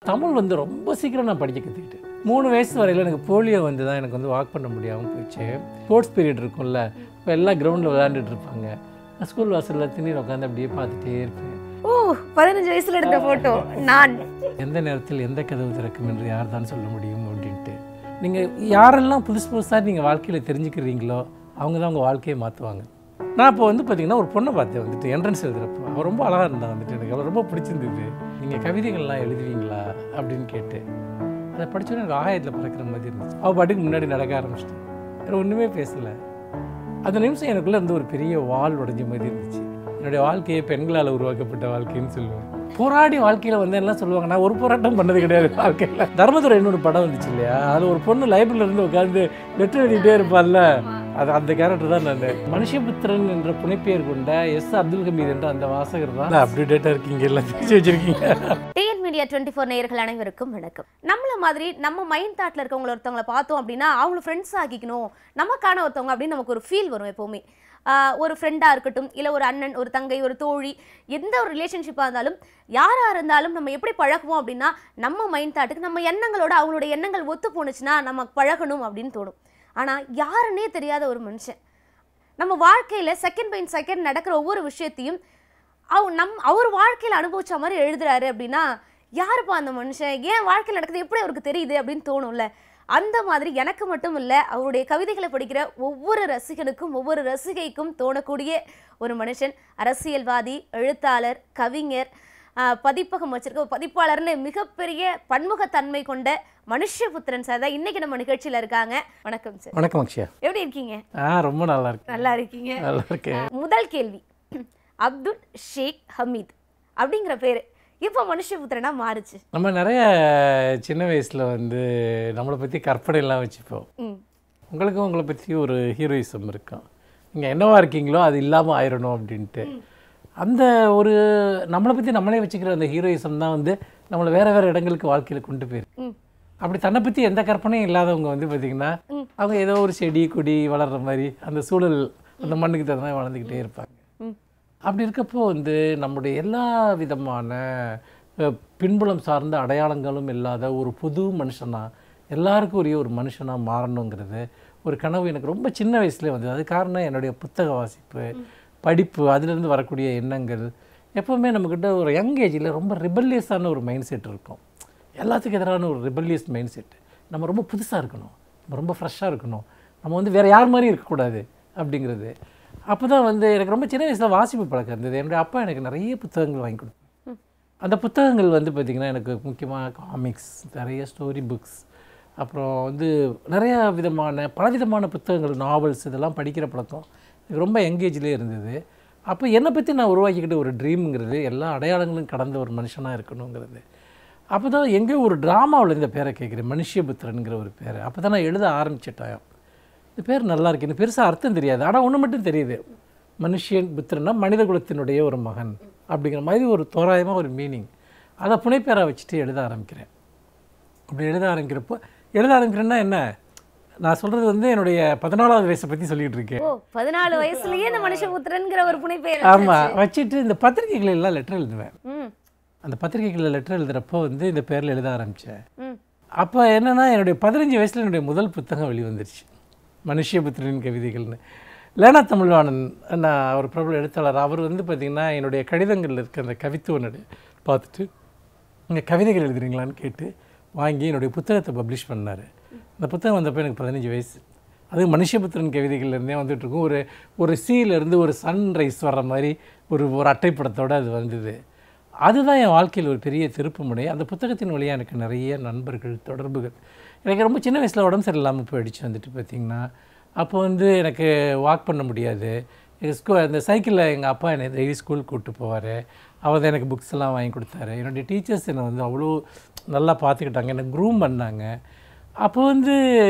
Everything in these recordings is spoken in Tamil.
தமிழ் வந்து ரொம்ப சீக்கிரம் நான் படிக்க கற்றுக்கிட்டேன் மூணு வயசு வரையில் எனக்கு போலியோ வந்து தான் எனக்கு வந்து வாக் பண்ண முடியாமல் போயிடுச்சு ஸ்போர்ட்ஸ் பீரியட் இருக்கும்ல இப்போ எல்லாம் கிரவுண்டில் விளையாண்டுட்டு இருப்பாங்க நான் ஸ்கூல் வாசலில் திண்ணீர் உட்காந்து அப்படியே பார்த்துட்டே இருப்பேன் ஓ பதினஞ்சு வயசுல எடுத்த போட்டோ நான் எந்த நேரத்தில் எந்த கதவு திறக்கும் என்று யார் தான் சொல்ல முடியும் அப்படின்ட்டு நீங்கள் யாரெல்லாம் புதுசு புதுசாக நீங்கள் வாழ்க்கையில் தெரிஞ்சுக்கிறீங்களோ அவங்க தான் உங்கள் வாழ்க்கையை மாற்றுவாங்க நான் இப்போ வந்து பார்த்தீங்கன்னா ஒரு பொண்ணை பார்த்தேன் வந்துட்டு என்ட்ரன்ஸ் எழுதுறப்போ அவள் ரொம்ப அழகாக இருந்தா வந்துட்டு எனக்கு அவள் ரொம்ப பிடிச்சிருந்தது நீங்கள் கவிதைகள்லாம் எழுதுவீங்களா அப்படின்னு கேட்டு அதை படிச்சோன்னே எனக்கு ஆகாயத்தில் பறக்கிற மாதிரி இருந்துச்சு அவள் பாட்டுக்கு முன்னாடி நடக்க ஆரம்பிச்சிட்டேன் வேறு ஒன்றுமே பேசலை அந்த நிமிஷம் எனக்குள்ளே இருந்து ஒரு பெரிய வால் உடைஞ்ச மாதிரி இருந்துச்சு என்னுடைய வாழ்க்கையை பெண்களால் உருவாக்கப்பட்ட வாழ்க்கைன்னு சொல்லுவேன் போராடி வாழ்க்கையில் வந்து என்ன சொல்லுவாங்க நான் ஒரு போராட்டம் பண்ணது கிடையாது வாழ்க்கையில் தர்மதுரை இன்னொரு படம் வந்துச்சு இல்லையா அதில் ஒரு பொண்ணு லைப்ரரியில இருந்து உட்காந்து லெட்டர் எழுதிட்டே இருப்பாள்ல அது அந்த கேரக்டர் தான் நான் மனுஷபுத்திரன் என்ற புனைப்பெயர் கொண்ட எஸ் அப்துல் ஹமீத் என்ற அந்த வாசகர் தான் அப்டேட்டாக இருக்கீங்க எல்லாம் தெரிஞ்சு வச்சிருக்கீங்க டிஎன் மீடியா டுவெண்ட்டி ஃபோர் நேயர்கள் அனைவருக்கும் வணக்கம் நம்மள மாதிரி நம்ம மைண்ட் தாட்ல இருக்கவங்கள ஒருத்தவங்கள பார்த்தோம் அப்படின்னா அவங்கள ஃப்ரெண்ட்ஸ் ஆக்கிக்கணும் நமக்கான ஒருத்தவங்க அப்படின்னு நமக்கு ஒரு ஃபீல் வரும் எப்போவுமே ஆஹ் ஒரு ஃப்ரெண்டாக இருக்கட்டும் இல்லை ஒரு அண்ணன் ஒரு தங்கை ஒரு தோழி எந்த ஒரு ரிலேஷன்ஷிப்பாக இருந்தாலும் யாராக இருந்தாலும் நம்ம எப்படி பழகுவோம் அப்படின்னா நம்ம மைண்ட் தாட்டுக்கு நம்ம எண்ணங்களோட அவங்களோட எண்ணங்கள் ஒத்து போணுச்சுன்னா நம்ம பழகணும் அப்படின்னு தோணும் ஆனால் யாருன்னே தெரியாத ஒரு மனுஷன் நம்ம வாழ்க்கையில் செகண்ட் பை செகண்ட் நடக்கிற ஒவ்வொரு விஷயத்தையும் அவ நம் அவர் வாழ்க்கையில் அனுபவிச்ச மாதிரி எழுதுறாரு அப்படின்னா யாருப்பா அந்த மனுஷன் ஏன் வாழ்க்கையில் நடக்குது எப்படி அவருக்கு தெரியுது அப்படின்னு தோணும்ல அந்த மாதிரி எனக்கு மட்டும் இல்லை அவருடைய கவிதைகளை படிக்கிற ஒவ்வொரு ரசிகனுக்கும் ஒவ்வொரு ரசிகைக்கும் தோணக்கூடிய ஒரு மனுஷன் அரசியல்வாதி எழுத்தாளர் கவிஞர் ஆஹ், பதிப்பகம் வச்சிருக்க ஒரு பதிப்பாளர்னு மிகப்பெரிய பன்முகத்தன்மை கொண்ட மனுஷபுத்திரன் சார் தான் இன்னைக்கு நம்ம நிகழ்ச்சியில் இருக்காங்க வணக்கம் சார் வணக்கம் அக்ஷயா எப்படி இருக்கீங்க ஆ ரொம்ப நல்லா இருக்கு நல்லா இருக்கீங்க நல்லா இருக்கேன் முதல் கேள்வி அப்துல் ஷேக் ஹமீத் அப்படிங்கிற பேர் இப்போ மனுஷபுத்திரனா மாறுச்சு நம்ம நிறைய சின்ன வயசில் வந்து நம்மளை பற்றி கற்பனைலாம் வச்சுப்போம் ம் உங்களுக்கு உங்களை பற்றி ஒரு ஹீரோயிசம் இருக்கும் நீங்கள் என்னவா இருக்கீங்களோ அது இல்லாமல் ஆயிடணும் அப்படின்ட்டு அந்த ஒரு நம்மளை பற்றி நம்மளே வச்சுக்கிற அந்த ஹீரோயிசம் தான் வந்து நம்மளை வேறு வேறு இடங்களுக்கு வாழ்க்கையில் கொண்டு போயிருக்கு ம் அப்படி தன்னை பற்றி எந்த கற்பனையும் இல்லாதவங்க வந்து பார்த்திங்கன்னா அவங்க ஏதோ ஒரு செடி கொடி வளர்கிற மாதிரி அந்த சூழல் அந்த மண்ணுக்கு தகுந்த மாதிரி வளர்ந்துக்கிட்டே இருப்பாங்க ம் அப்படி இருக்கப்போ வந்து நம்முடைய எல்லா விதமான அஹ், பின்புலம் சார்ந்த அடையாளங்களும் இல்லாத ஒரு புது மனுஷனா எல்லாருக்கும் உரிய ஒரு மனுஷனாக மாறணுங்கிறது ஒரு கனவு எனக்கு ரொம்ப சின்ன வயசுலேயே வந்தது அது காரணம் என்னுடைய புத்தக வாசிப்பு படிப்பு அதிலிருந்து வரக்கூடிய எண்ணங்கள் எப்போவுமே நம்மக்கிட்ட ஒரு யங் ஏஜில் ரொம்ப ரிபல்லியஸான ஒரு மைண்ட் செட் இருக்கும் எல்லாத்துக்கும் எதிரான ஒரு ரிபல்லியஸ் மைண்ட் செட் நம்ம ரொம்ப புதுசாக இருக்கணும் நம்ம ரொம்ப ஃப்ரெஷ்ஷாக இருக்கணும் நம்ம வந்து வேறு யார் மாதிரியும் இருக்கக்கூடாது அப்படிங்கிறது அப்போ தான் வந்து எனக்கு ரொம்ப சின்ன வயசில் வாசிப்பு பழக்கம் இருந்தது என்னுடைய அப்பா எனக்கு நிறைய புத்தகங்கள் வாங்கி கொடுத்தாங்க அந்த புத்தகங்கள் வந்து பார்த்திங்கன்னா எனக்கு முக்கியமாக காமிக்ஸ் நிறைய ஸ்டோரி புக்ஸ் அப்புறம் வந்து நிறையா விதமான பலவிதமான புத்தகங்கள் நாவல்ஸ் இதெல்லாம் படிக்கிற பழக்கம் எனக்கு ரொம்ப எங்கேஜ்லேயே இருந்தது அப்போ என்னை பற்றி நான் உருவாக்கிக்கிட்ட ஒரு ட்ரீம்ங்கிறது எல்லா அடையாளங்களும் கடந்த ஒரு மனுஷனாக இருக்கணுங்கிறது அப்போ தான் எங்கேயோ ஒரு ட்ராமாவில் இந்த பேரை கேட்குறேன் மனுஷபுத்திரனுங்கிற ஒரு பேரை அப்போ தான் நான் எழுத ஆரம்பிச்சிட்டேன் இந்த பேர் நல்லா இருக்கு எனக்கு பெருசாக அர்த்தம் தெரியாது ஆனால் ஒன்று மட்டும் தெரியுது மனுஷன் புத்திரன்னா மனித குலத்தினுடைய ஒரு மகன் அப்படிங்கிற மாதிரி ஒரு தோராயமாக ஒரு மீனிங் அதை புனைப்பேராக வச்சுட்டு எழுத ஆரம்பிக்கிறேன் அப்படி எழுத ஆரம்பிக்கிறப்போ எழுத ஆரம்பிக்கிறேன்னா என்ன நான் சொல்கிறது வந்து என்னுடைய பதினாலாவது வயசை பற்றி சொல்லிகிட்டு இருக்கேன் ஓ பதினாலு வயசுலயே இந்த மனுஷபுத்திரன்கிற ஒரு புனை பேர் ஆமாம் வச்சுட்டு இந்த பத்திரிகைகள் எல்லாம் லெட்டர் எழுதுவேன் ம் அந்த பத்திரிகைகளில் லெட்டர் எழுதுகிறப்போ வந்து இந்த பேரில் எழுத ஆரம்பித்தேன் ம் அப்போ என்னன்னா என்னுடைய பதினஞ்சு வயசில் என்னுடைய முதல் புத்தகம் வெளிவந்துருச்சு மனுஷபுத்திரனின் கவிதைகள்னு லேனா தமிழ்வாணன் நான் ஒரு பிரபல எழுத்தாளர் அவர் வந்து பார்த்திங்கன்னா என்னுடைய கடிதங்களில் இருக்க அந்த கவித்துவ நடு பார்த்துட்டு நீங்கள் கவிதைகள் எழுதுறீங்களான்னு கேட்டு வாங்கி என்னுடைய புத்தகத்தை பப்ளிஷ் பண்ணார் அந்த புத்தகம் வந்தப்போ எனக்கு பதினஞ்சு வயசு அது மனுஷபுத்திரன் கவிதைகள்லேருந்தே வந்துட்டுருக்கும் ஒரு ஒரு சீலேருந்து ஒரு சன்ரைஸ் வர்ற மாதிரி ஒரு ஒரு அட்டைப்படத்தோடு அது வந்தது அதுதான் என் வாழ்க்கையில் ஒரு பெரிய திருப்புமுனை அந்த புத்தகத்தின் வழியாக எனக்கு நிறைய நண்பர்கள் தொடர்புகள் எனக்கு ரொம்ப சின்ன வயசில் உடம்பு சரியில்லாமல் போயிடுச்சு வந்துட்டு பார்த்திங்கன்னா அப்போ வந்து எனக்கு வாக் பண்ண முடியாது ஸ்கூ அந்த சைக்கிளில் எங்கள் அப்பா என்னை டெய்லி ஸ்கூல் கூப்பிட்டு போவார் அவர் தான் எனக்கு புக்ஸ் எல்லாம் வாங்கி கொடுத்தாரு என்னுடைய டீச்சர்ஸ் என்னை வந்து அவ்வளோ நல்லா பார்த்துக்கிட்டாங்க என்னை க்ரூம் பண்ணாங்க அப்போ வந்து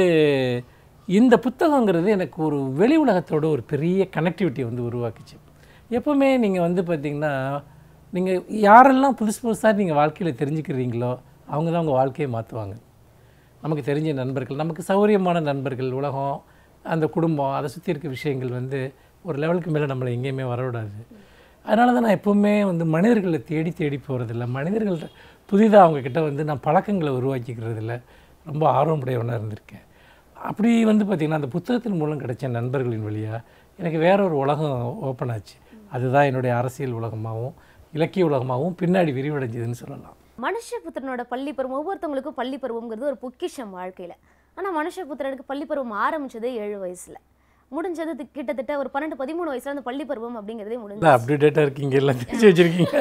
இந்த புத்தகங்கிறது எனக்கு ஒரு வெளி உலகத்தோட ஒரு பெரிய கனெக்டிவிட்டி வந்து உருவாக்குச்சு எப்போவுமே நீங்கள் வந்து பார்த்திங்கன்னா நீங்கள் யாரெல்லாம் புதுசு புதுசாக நீங்கள் வாழ்க்கையில் தெரிஞ்சுக்கிறீங்களோ அவங்க தான் உங்கள் வாழ்க்கையை மாற்றுவாங்க நமக்கு தெரிஞ்ச நண்பர்கள் நமக்கு சௌகரியமான நண்பர்கள் உலகம் அந்த குடும்பம் அதை சுற்றி இருக்க விஷயங்கள் வந்து ஒரு லெவலுக்கு மேலே நம்மளை எங்கேயுமே வரவிடாது அதனால தான் நான் எப்போவுமே வந்து மனிதர்களை தேடி தேடி போகிறதில்ல மனிதர்கள்ட்ட புதிதாக அவங்கக்கிட்ட வந்து நான் பழக்கங்களை உருவாக்கிக்கிறதில்ல ரொம்ப ஆர்வமுடையவனாக இருந்திருக்கேன் அப்படி வந்து பார்த்திங்கன்னா அந்த புத்தகத்தின் மூலம் கிடைச்ச நண்பர்களின் வழியாக எனக்கு வேற ஒரு உலகம் ஓப்பன் ஆச்சு அதுதான் என்னுடைய அரசியல் உலகமாகவும் இலக்கிய உலகமாகவும் பின்னாடி விரிவடைஞ்சதுன்னு சொல்லலாம் மனுஷபுத்திரனோட பள்ளி பருவம் ஒவ்வொருத்தவங்களுக்கும் பள்ளி பருவம்ங்கிறது ஒரு பொக்கிஷம் வாழ்க்கையில ஆனா மனுஷபுத்திரனுக்கு பள்ளி பருவம் ஆரம்பிச்சதே ஏழு வயசுல முடிஞ்சது தி- கிட்டத்தட்ட ஒரு பன்னெண்டு பதிமூணு வயசுல அந்த பள்ளி பருவம் அப்படிங்கிறதே முடிஞ்சு இல்லை அப்டேட்டாக இருக்கீங்க எல்லாம் தெரிஞ்சு வச்சுருக்கீங்க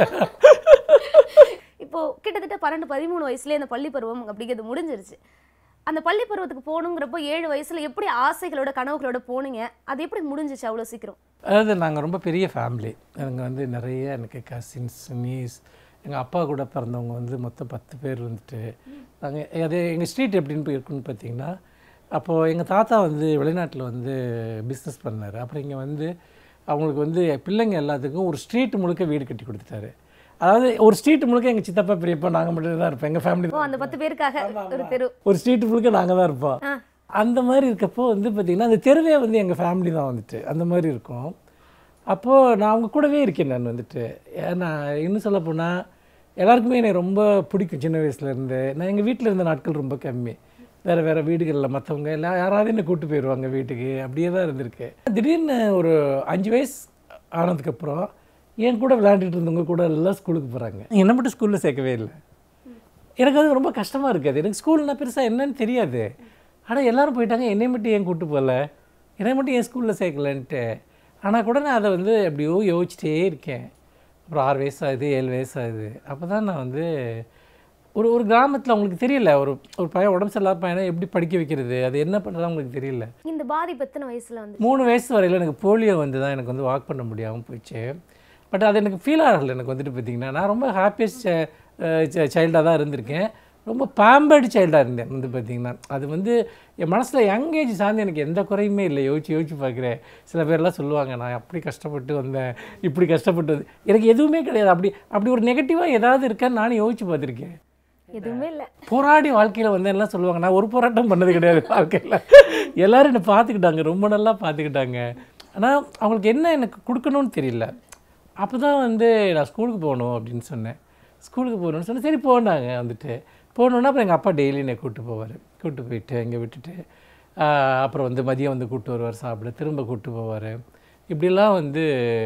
இப்போ கிட்டத்தட்ட பன்னெண்டு பதிமூணு வயசுலயே அந்த பள்ளி பருவம் அப்படிங்கிறது முடிஞ்சிருச்சு அந்த பள்ளி பருவத்துக்கு போகணுங்கிறப்போ ஏழு வயசுல எப்படி ஆசைகளோட கனவுகளோட போனீங்க அது எப்படி முடிஞ்சிச்சு அவ்வளோ சீக்கிரம் அதாவது நாங்கள் ரொம்ப பெரிய ஃபேமிலி எனக்கு வந்து நிறைய எனக்கு கசின்ஸ் நீஸ் எங்கள் அப்பா கூட பிறந்தவங்க வந்து மொத்தம் பத்து பேர் வந்துட்டு நாங்கள் அது எங்கள் ஸ்ட்ரீட் எப்படின்னு போய் இருக்குன்னு பார்த்தீங்கன்னா அப்போது எங்கள் தாத்தா வந்து வெளிநாட்டில் வந்து பிஸ்னஸ் பண்ணார் அப்புறம் இங்கே வந்து அவங்களுக்கு வந்து பிள்ளைங்க எல்லாத்துக்கும் ஒரு ஸ்ட்ரீட் முழுக்க வீடு கட்டி கொடுத்துட்டாரு அதாவது ஒரு ஸ்ட்ரீட் முழுக்க எங்கள் சித்தப்பா பெரியப்பா நாங்கள் மட்டும் தான் இருப்போம் எங்கள் ஃபேமிலி இப்போ அந்த பத்து பேருக்காக ஒரு தெரு ஒரு ஸ்ட்ரீட் முழுக்க நாங்கள் தான் இருப்போம் ஆ. அந்த மாதிரி இருக்கப்போ வந்து பார்த்திங்கன்னா அந்த தெருவே வந்து எங்கள் ஃபேமிலி தான் வந்துட்டு அந்த மாதிரி இருக்கும் அப்போது நான் அவங்க கூடவே இருக்கேன் நான் வந்துட்டு ஏன்னா இன்னும் சொல்ல போனால் எல்லாருக்குமே எனக்கு ரொம்ப பிடிக்கும் சின்ன வயசுலேருந்து நான் எங்கள் வீட்டில் இருந்த நாட்கள் ரொம்ப கம்மி வேறு வேறு வீடுகளில் மற்றவங்க எல்லாம் யாராவது என்னை கூட்டு போயிடுவாங்க வீட்டுக்கு அப்படியே தான் இருந்திருக்கு திடீர்னு ஒரு அஞ்சு வயசு ஆனதுக்கப்புறம் என் கூட விளையாண்டுட்டு இருந்தவங்க கூட எல்லாம் ஸ்கூலுக்கு போகிறாங்க என்ன மட்டும் ஸ்கூலில் சேர்க்கவே இல்லை எனக்கு அது ரொம்ப கஷ்டமாக இருக்காது எனக்கு ஸ்கூல்னா பெருசாக என்னன்னு தெரியாது ஆனால் எல்லாரும் போயிட்டாங்க என்னை மட்டும் ஏன் கூட்டு போகல என்னை மட்டும் ஏன் ஸ்கூலில் சேர்க்கலன்ட்டு ஆனால் கூட நான் அதை வந்து எப்படியோ யோசிச்சிட்டே இருக்கேன் அப்புறம் ஆறு வயசு ஆகுது ஏழு வயசு ஆகுது அப்போ தான் நான் வந்து ஒரு ஒரு கிராமத்தில் அவங்களுக்கு தெரியல ஒரு ஒரு பையன் உடம்பு சரியில்லாத பையனை எப்படி படிக்க வைக்கிறது அது என்ன பண்ணுறது அவங்களுக்கு தெரியல இந்த பாதிப்பு எத்தனை வயசுல வந்து மூணு வயசு வரையில் எனக்கு போலியோ வந்து தான் எனக்கு வந்து வாக் பண்ண முடியாமல் போயிடுச்சு பட் அது எனக்கு ஃபீல் ஆகலை எனக்கு வந்துட்டு பார்த்தீங்கன்னா நான் ரொம்ப ஹாப்பியஸ்ட் சைல்டாக தான் இருந்திருக்கேன் ரொம்ப பேம்பர்டு சைல்டாக இருந்தேன் வந்து பார்த்தீங்கன்னா அது வந்து என் மனசில் யங் ஏஜ் சார்ந்து எனக்கு எந்த குறையுமே இல்லை யோசிச்சு யோசிச்சு பார்க்குறேன் சில பேர்லாம் சொல்லுவாங்க நான் அப்படி கஷ்டப்பட்டு வந்தேன் இப்படி கஷ்டப்பட்டு வந்து எனக்கு எதுவுமே கிடையாது அப்படி அப்படி ஒரு நெகட்டிவாக ஏதாவது இருக்கான்னு நானும் யோசிச்சு பார்த்துருக்கேன் எதுவுமே இல்ல போராடி வாழ்க்கையில் வந்து எல்லாம் சொல்லுவாங்க நான் ஒரு போராட்டம் பண்ணது கிடையாது வாழ்க்கையில் எல்லாரும் என்னை பார்த்துக்கிட்டாங்க ரொம்ப நல்லா பார்த்துக்கிட்டாங்க ஆனால் அவங்களுக்கு என்ன எனக்கு கொடுக்கணும்னு தெரியல அப்போ தான் வந்து நான் ஸ்கூலுக்கு போகணும் அப்படின்னு சொன்னேன் ஸ்கூலுக்கு போகணும்னு சொன்னேன் சரி போனாங்க வந்துட்டு போகணுன்னா அப்புறம் எங்கள் அப்பா டெய்லி என்னை கூப்பிட்டு போவார் கூப்பிட்டு போயிட்டு இங்கே விட்டுட்டு ஆஹ், அப்புறம் வந்து மதியம் வந்து கூப்பிட்டு வருவார் சாப்பிட திரும்ப கூப்பிட்டு போவார் இப்படிலாம் வந்து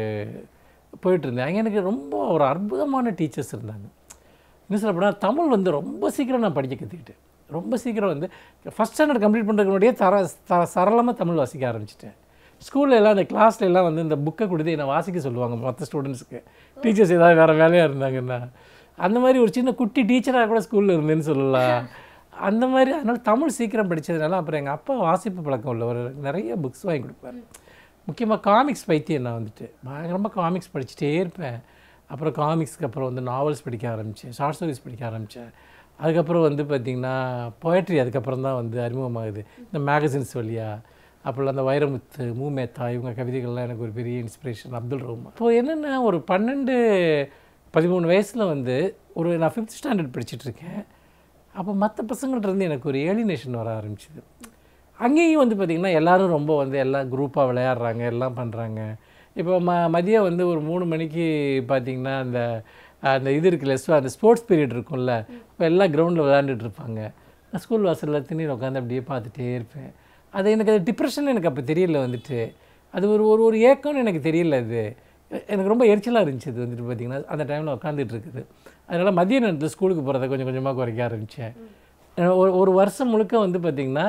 போயிட்டு இருந்தேன் அங்கே எனக்கு ரொம்ப ஒரு அற்புதமான டீச்சர்ஸ் இருந்தாங்க இன்னும் சொல்ல போனால் தமிழ் வந்து ரொம்ப சீக்கிரம் நான் படிக்க கற்றுக்கிட்டேன் ரொம்ப சீக்கிரம் வந்து ஃபஸ்ட் ஸ்டாண்டர்ட் கம்ப்ளீட் பண்ணுறதுக்கு முன்னாடியே தர த சரளமாக தமிழ் வாசிக்க ஆரம்பிச்சிட்டேன் ஸ்கூல்ல எல்லாம் அந்த கிளாஸ்ல எல்லாம் வந்து இந்த புக்கை கொடுத்து என்னை வாசிக்க சொல்லுவாங்க மற்ற ஸ்டூடெண்ட்ஸ்க்கு டீச்சர்ஸ் ஏதாவது வேறு வேலையாக இருந்தாங்கன்னா அந்த மாதிரி ஒரு சின்ன குட்டி டீச்சராக கூட ஸ்கூலில் இருந்தேன்னு சொல்லலாம் அந்த மாதிரி அதனால் தமிழ் சீக்கிரம் படித்ததுனால அப்புறம் எங்கள் அப்பா வாசிப்பு பழக்கம் உள்ளவர் நிறைய புக்ஸ் வாங்கி கொடுப்பாரு முக்கியமாக காமிக்ஸ் பைத்தியம் நான் வந்துட்டு பயங்கரமாக காமிக்ஸ் படிச்சுட்டே இருப்பேன் அப்புறம் காமிக்ஸ்க்கு அப்புறம் வந்து நாவல்ஸ் படிக்க ஆரம்பித்தேன் ஷார்ட் ஸ்டோரிஸ் படிக்க ஆரம்பித்தேன் அதுக்கப்புறம் வந்து பார்த்திங்கன்னா poetry அதுக்கப்புறம் தான் வந்து அறிமுகமாகுது இந்த மேகசின்ஸ் வழியாக அப்புறம் அந்த வைரமுத்து மூமேத்தா இவங்க கவிதைகள்லாம் எனக்கு ஒரு பெரிய இன்ஸ்பிரேஷன் அப்துல் ரஹ்மான் இப்போ என்னென்னா ஒரு பன்னெண்டு பதிமூணு வயசில் வந்து ஒரு நான் ஃபிஃப்த் ஸ்டாண்டர்ட் படிச்சுட்டு இருக்கேன் அப்போ மற்ற பசங்கள்ட்ட இருந்து எனக்கு ஒரு ஏலினேஷன் வர ஆரம்பிச்சுது அங்கேயும் வந்து பார்த்திங்கன்னா எல்லாரும் ரொம்ப வந்து எல்லாம் குரூப்பாக விளையாடுறாங்க எல்லாம் பண்ணுறாங்க இப்போ ம மதியம் வந்து ஒரு மூணு மணிக்கு பார்த்தீங்கன்னா அந்த அந்த இது இருக்குல்ல ஸ்போ- அந்த ஸ்போர்ட்ஸ் பீரியட் இருக்கும்ல இப்போ எல்லாம் கிரவுண்டில் விளையாண்டுட்டு இருப்பாங்க நான் ஸ்கூல் வாசலில் திண்ணில் உட்காந்து அப்படியே பார்த்துட்டே இருப்பேன் அது எனக்கு அது டிப்ரெஷன் எனக்கு அப்போ தெரியல வந்துட்டு அது ஒரு ஒரு ஒரு ஏக்கம்னு எனக்கு தெரியல அது எ- எனக்கு ரொம்ப எரிச்சலாக இருந்துச்சு அது வந்துட்டு பார்த்திங்கன்னா அந்த டைமில் உட்காந்துட்டு இருக்குது அதனால் மதிய நேரத்தில் ஸ்கூலுக்கு போகிறத கொஞ்சம் கொஞ்சமாக குறைக்க ஆரம்பித்தேன் ஒரு ஒரு வருஷம் முழுக்க வந்து பார்த்திங்கன்னா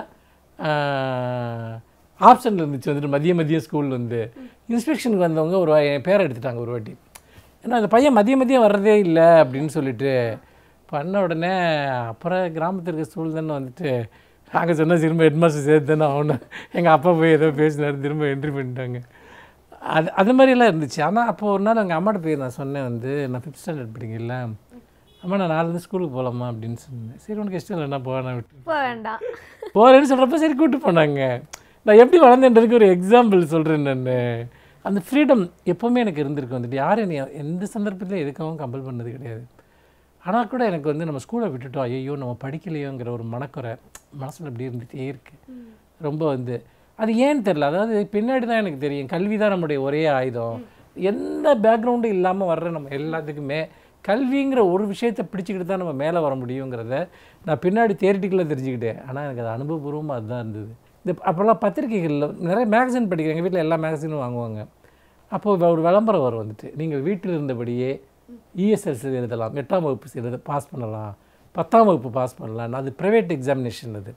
ஆப்ஷனில் இருந்துச்சு வந்துட்டு மதிய மதிய ஸ்கூல் வந்து இன்ஸ்பெக்ஷனுக்கு வந்தவங்க ஒரு வா- என் பேரை எடுத்துட்டாங்க ஒரு வாட்டி ஏன்னா அந்த பையன் மதிய மதியம் வர்றதே இல்லை அப்படின்னு சொல்லிட்டு பண்ண உடனே அப்புறம் கிராமத்திற்கு ஸ்கூல் தானே வந்துட்டு நாங்கள் சொன்னால் திரும்ப ஹெட்மாஸ்டர் சேர்த்து தானே ஆகணும் எங்கள் அப்பா போய் ஏதோ பேசினார் திரும்ப என்ட்ரி பண்ணிட்டாங்க அது அது மாதிரிலாம் இருந்துச்சு ஆனால் அப்போ ஒரு நாள் எங்கள் அம்மாட்ட போய் நான் சொன்னேன் வந்து நான் ஃபிஃப்த் ஸ்டாண்டர்ட் படிக்கல அம்மா நான் நாலுலேருந்து ஸ்கூலுக்கு போகலாமா அப்படின்னு சொன்னேன் சரி உனக்கு இஷ்டம் இல்லைன்னா போவேன் விட்டு இப்போ வேண்டாம் போகிறேன்னு சொல்கிறப்ப சரி கூட்டு போனாங்க நான் எப்படி வளர்ந்தேன்றதுக்கு ஒரு எக்ஸாம்பிள் சொல்கிறேன் நான் அந்த ஃப்ரீடம் எப்போவுமே எனக்கு இருந்திருக்கு வந்துட்டு யாரும் என்னை எந்த சந்தர்ப்பத்திலும் எதுக்கவும் கம்பல் பண்ணது கிடையாது ஆனால் கூட எனக்கு வந்து நம்ம ஸ்கூலை விட்டுட்டோம் ஐயோ நம்ம படிக்கலையோங்கிற ஒரு மனக்குறை மனசில் அப்படி இருந்துகிட்டே இருக்கு ரொம்ப வந்து அது ஏன்னு தெரில அதாவது பின்னாடி தான் எனக்கு தெரியும் கல்வி தான் நம்முடைய ஒரே ஆயுதம் எந்த பேக்ரவுண்டும் இல்லாமல் வர்ற நம்ம எல்லாத்துக்குமே கல்விங்கிற ஒரு விஷயத்தை பிடிச்சிக்கிட்டு தான் நம்ம மேலே வர முடியுங்கிறத நான் பின்னாடி தியரிட்டிக்கலாக தெரிஞ்சுக்கிட்டேன் ஆனால் எனக்கு அது அனுபவபூர்வமாக அதுதான் இருந்தது இந்த அப்போல்லாம் பத்திரிகைகளில் நிறைய மேகசின் படிக்கிறேன் எங்கள் வீட்டில் எல்லா மேகசினும் வாங்குவாங்க அப்போது ஒரு விளம்பரம் வரும் வந்துட்டு நீங்கள் வீட்டில் இருந்தபடியே இஎஸ்எல்சி எழுதலாம் எட்டாம் வகுப்பு எழுத பாஸ் பண்ணலாம் பத்தாம் வகுப்பு பாஸ் பண்ணலாம் அது ப்ரைவேட் எக்ஸாமினேஷன் அது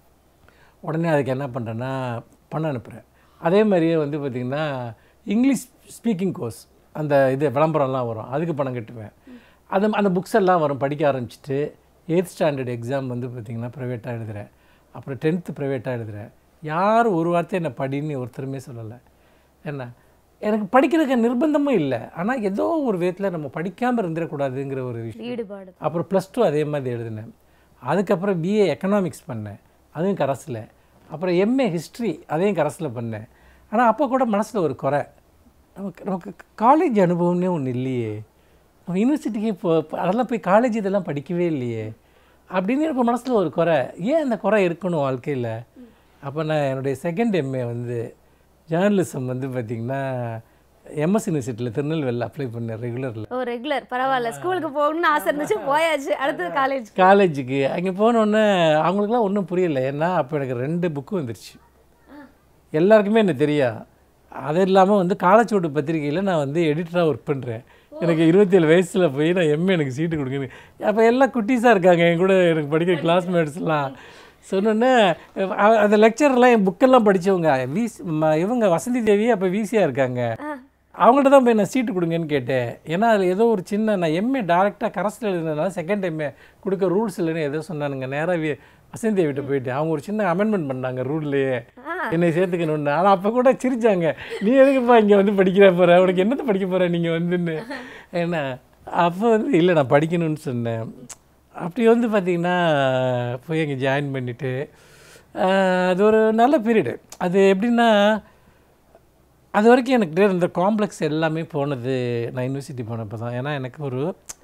உடனே அதுக்கு என்ன பண்ணுறேன்னா பணம் அனுப்புகிறேன் அதே மாதிரியே வந்து பார்த்திங்கன்னா இங்கிலீஷ் ஸ்பீக்கிங் கோர்ஸ் அந்த இது விளம்பரம்லாம் வரும் அதுக்கு பணம் கட்டுவேன் அது அந்த புக்ஸ் எல்லாம் வரும் படிக்க ஆரம்பிச்சிட்டு எயித் ஸ்டாண்டர்ட் எக்ஸாம் வந்து பார்த்திங்கன்னா ப்ரைவேட்டாக எழுதுகிறேன் அப்புறம் டென்த்து ப்ரைவேட்டாக எழுதுகிறேன் யார் ஒரு வார்த்தை என்னை படின்னு ஒருத்தருமே சொல்லலை என்ன எனக்கு படிக்கிறதுக்கு நிர்பந்தமும் இல்லை ஆனால் ஏதோ ஒரு விதத்தில் நம்ம படிக்காமல் இருந்துடக்கூடாதுங்கிற ஒரு விஷயம் ஈடுபாடு அப்புறம் ப்ளஸ் டூ அதே மாதிரி எழுதினேன் அதுக்கப்புறம் பிஏ எக்கனாமிக்ஸ் பண்ணேன் அதுவும் கரஸில் அப்புறம் எம்ஏ ஹிஸ்ட்ரி அதையும் கரஸில் பண்ணேன் ஆனால் அப்போ கூட மனசில் ஒரு குறை நமக்கு நமக்கு காலேஜ் அனுபவம்னே ஒன்று இல்லையே நம்ம யூனிவர்சிட்டிக்கு இப்போ இப்போ அதெல்லாம் போய் காலேஜ் இதெல்லாம் படிக்கவே இல்லையே அப்படின்னு எனக்கு மனசில் ஒரு குறை ஏன் அந்த குறை இருக்கணும் வாழ்க்கையில் அப்போ நான் என்னுடைய செகண்ட் எம்ஏ வந்து ஜேர்னலிசம் வந்து பார்த்திங்கன்னா எம்எஸ் யூனிவர்சிட்டியில் திருநெல்வேலியில் அப்ளை பண்ணேன் ரெகுலரில் ஓ ரெகுலர் பரவாயில்ல ஸ்கூலுக்கு போகணும்னு ஆசை இருந்துச்சு போயாச்சு அடுத்தது காலேஜ் காலேஜுக்கு அங்கே போனோடனே அவங்களுக்குலாம் ஒன்றும் புரியல ஏன்னா அப்போ எனக்கு ரெண்டு புக்கு வந்துருச்சு எல்லாருக்குமே எனக்கு தெரியும் அது இல்லாமல் வந்து காலச்சோடு பத்திரிகையில் நான் வந்து எடிட்டராக ஒர்க் பண்ணுறேன் எனக்கு இருபத்தேழு வயசில் போய் நான் எம்ஏ எனக்கு சீட்டு கொடுக்குறேன் அப்போ எல்லாம் குட்டீஸாக இருக்காங்க என் கூட எனக்கு படிக்கிற கிளாஸ்மேட்ஸ்லாம் சொன்னோன்னே அ- அந்த லெக்சர்லாம் என் புக்கெல்லாம் படித்தவங்க வீஸ் ம- இவங்க வசந்தி தேவி அப்போ வீசியாக இருக்காங்க அவங்கள்ட்ட தான் போய் நான் சீட்டு கொடுங்கன்னு கேட்டேன் ஏன்னா அதில் ஏதோ ஒரு சின்ன நான் எம்ஏ டேரெக்டாக கரஸில் எழுதுனதுனால செகண்ட் எம்ஏ கொடுக்க ரூல்ஸ் இல்லைன்னு ஏதோ சொன்னானுங்க நேராக வசந்தி தேவிட்ட போயிட்டு அவங்க ஒரு சின்ன அமெண்ட்மெண்ட் பண்ணாங்க ரூல்லையே என்னை சேர்த்துக்கணும்னு ஆனால் அப்போ கூட சிரிச்சாங்க நீ எதுக்குப்பா இங்கே வந்து படிக்கிற போகிற உனக்கு என்னத்தை படிக்க போகிற நீங்கள் வந்துன்னு ஏன்னா அப்போ வந்து இல்லை நான் படிக்கணும்னு சொன்னேன் அப்படி வந்து பார்த்திங்கன்னா போய் அங்கே ஜாயின் பண்ணிவிட்டு அது ஒரு நல்ல பீரியடு அது எப்படின்னா அது வரைக்கும் எனக்கு நிறைய இந்த காம்ப்ளெக்ஸ் எல்லாமே போனது நான் யூனிவர்சிட்டி போனப்போ தான் ஏன்னா எனக்கு ஒரு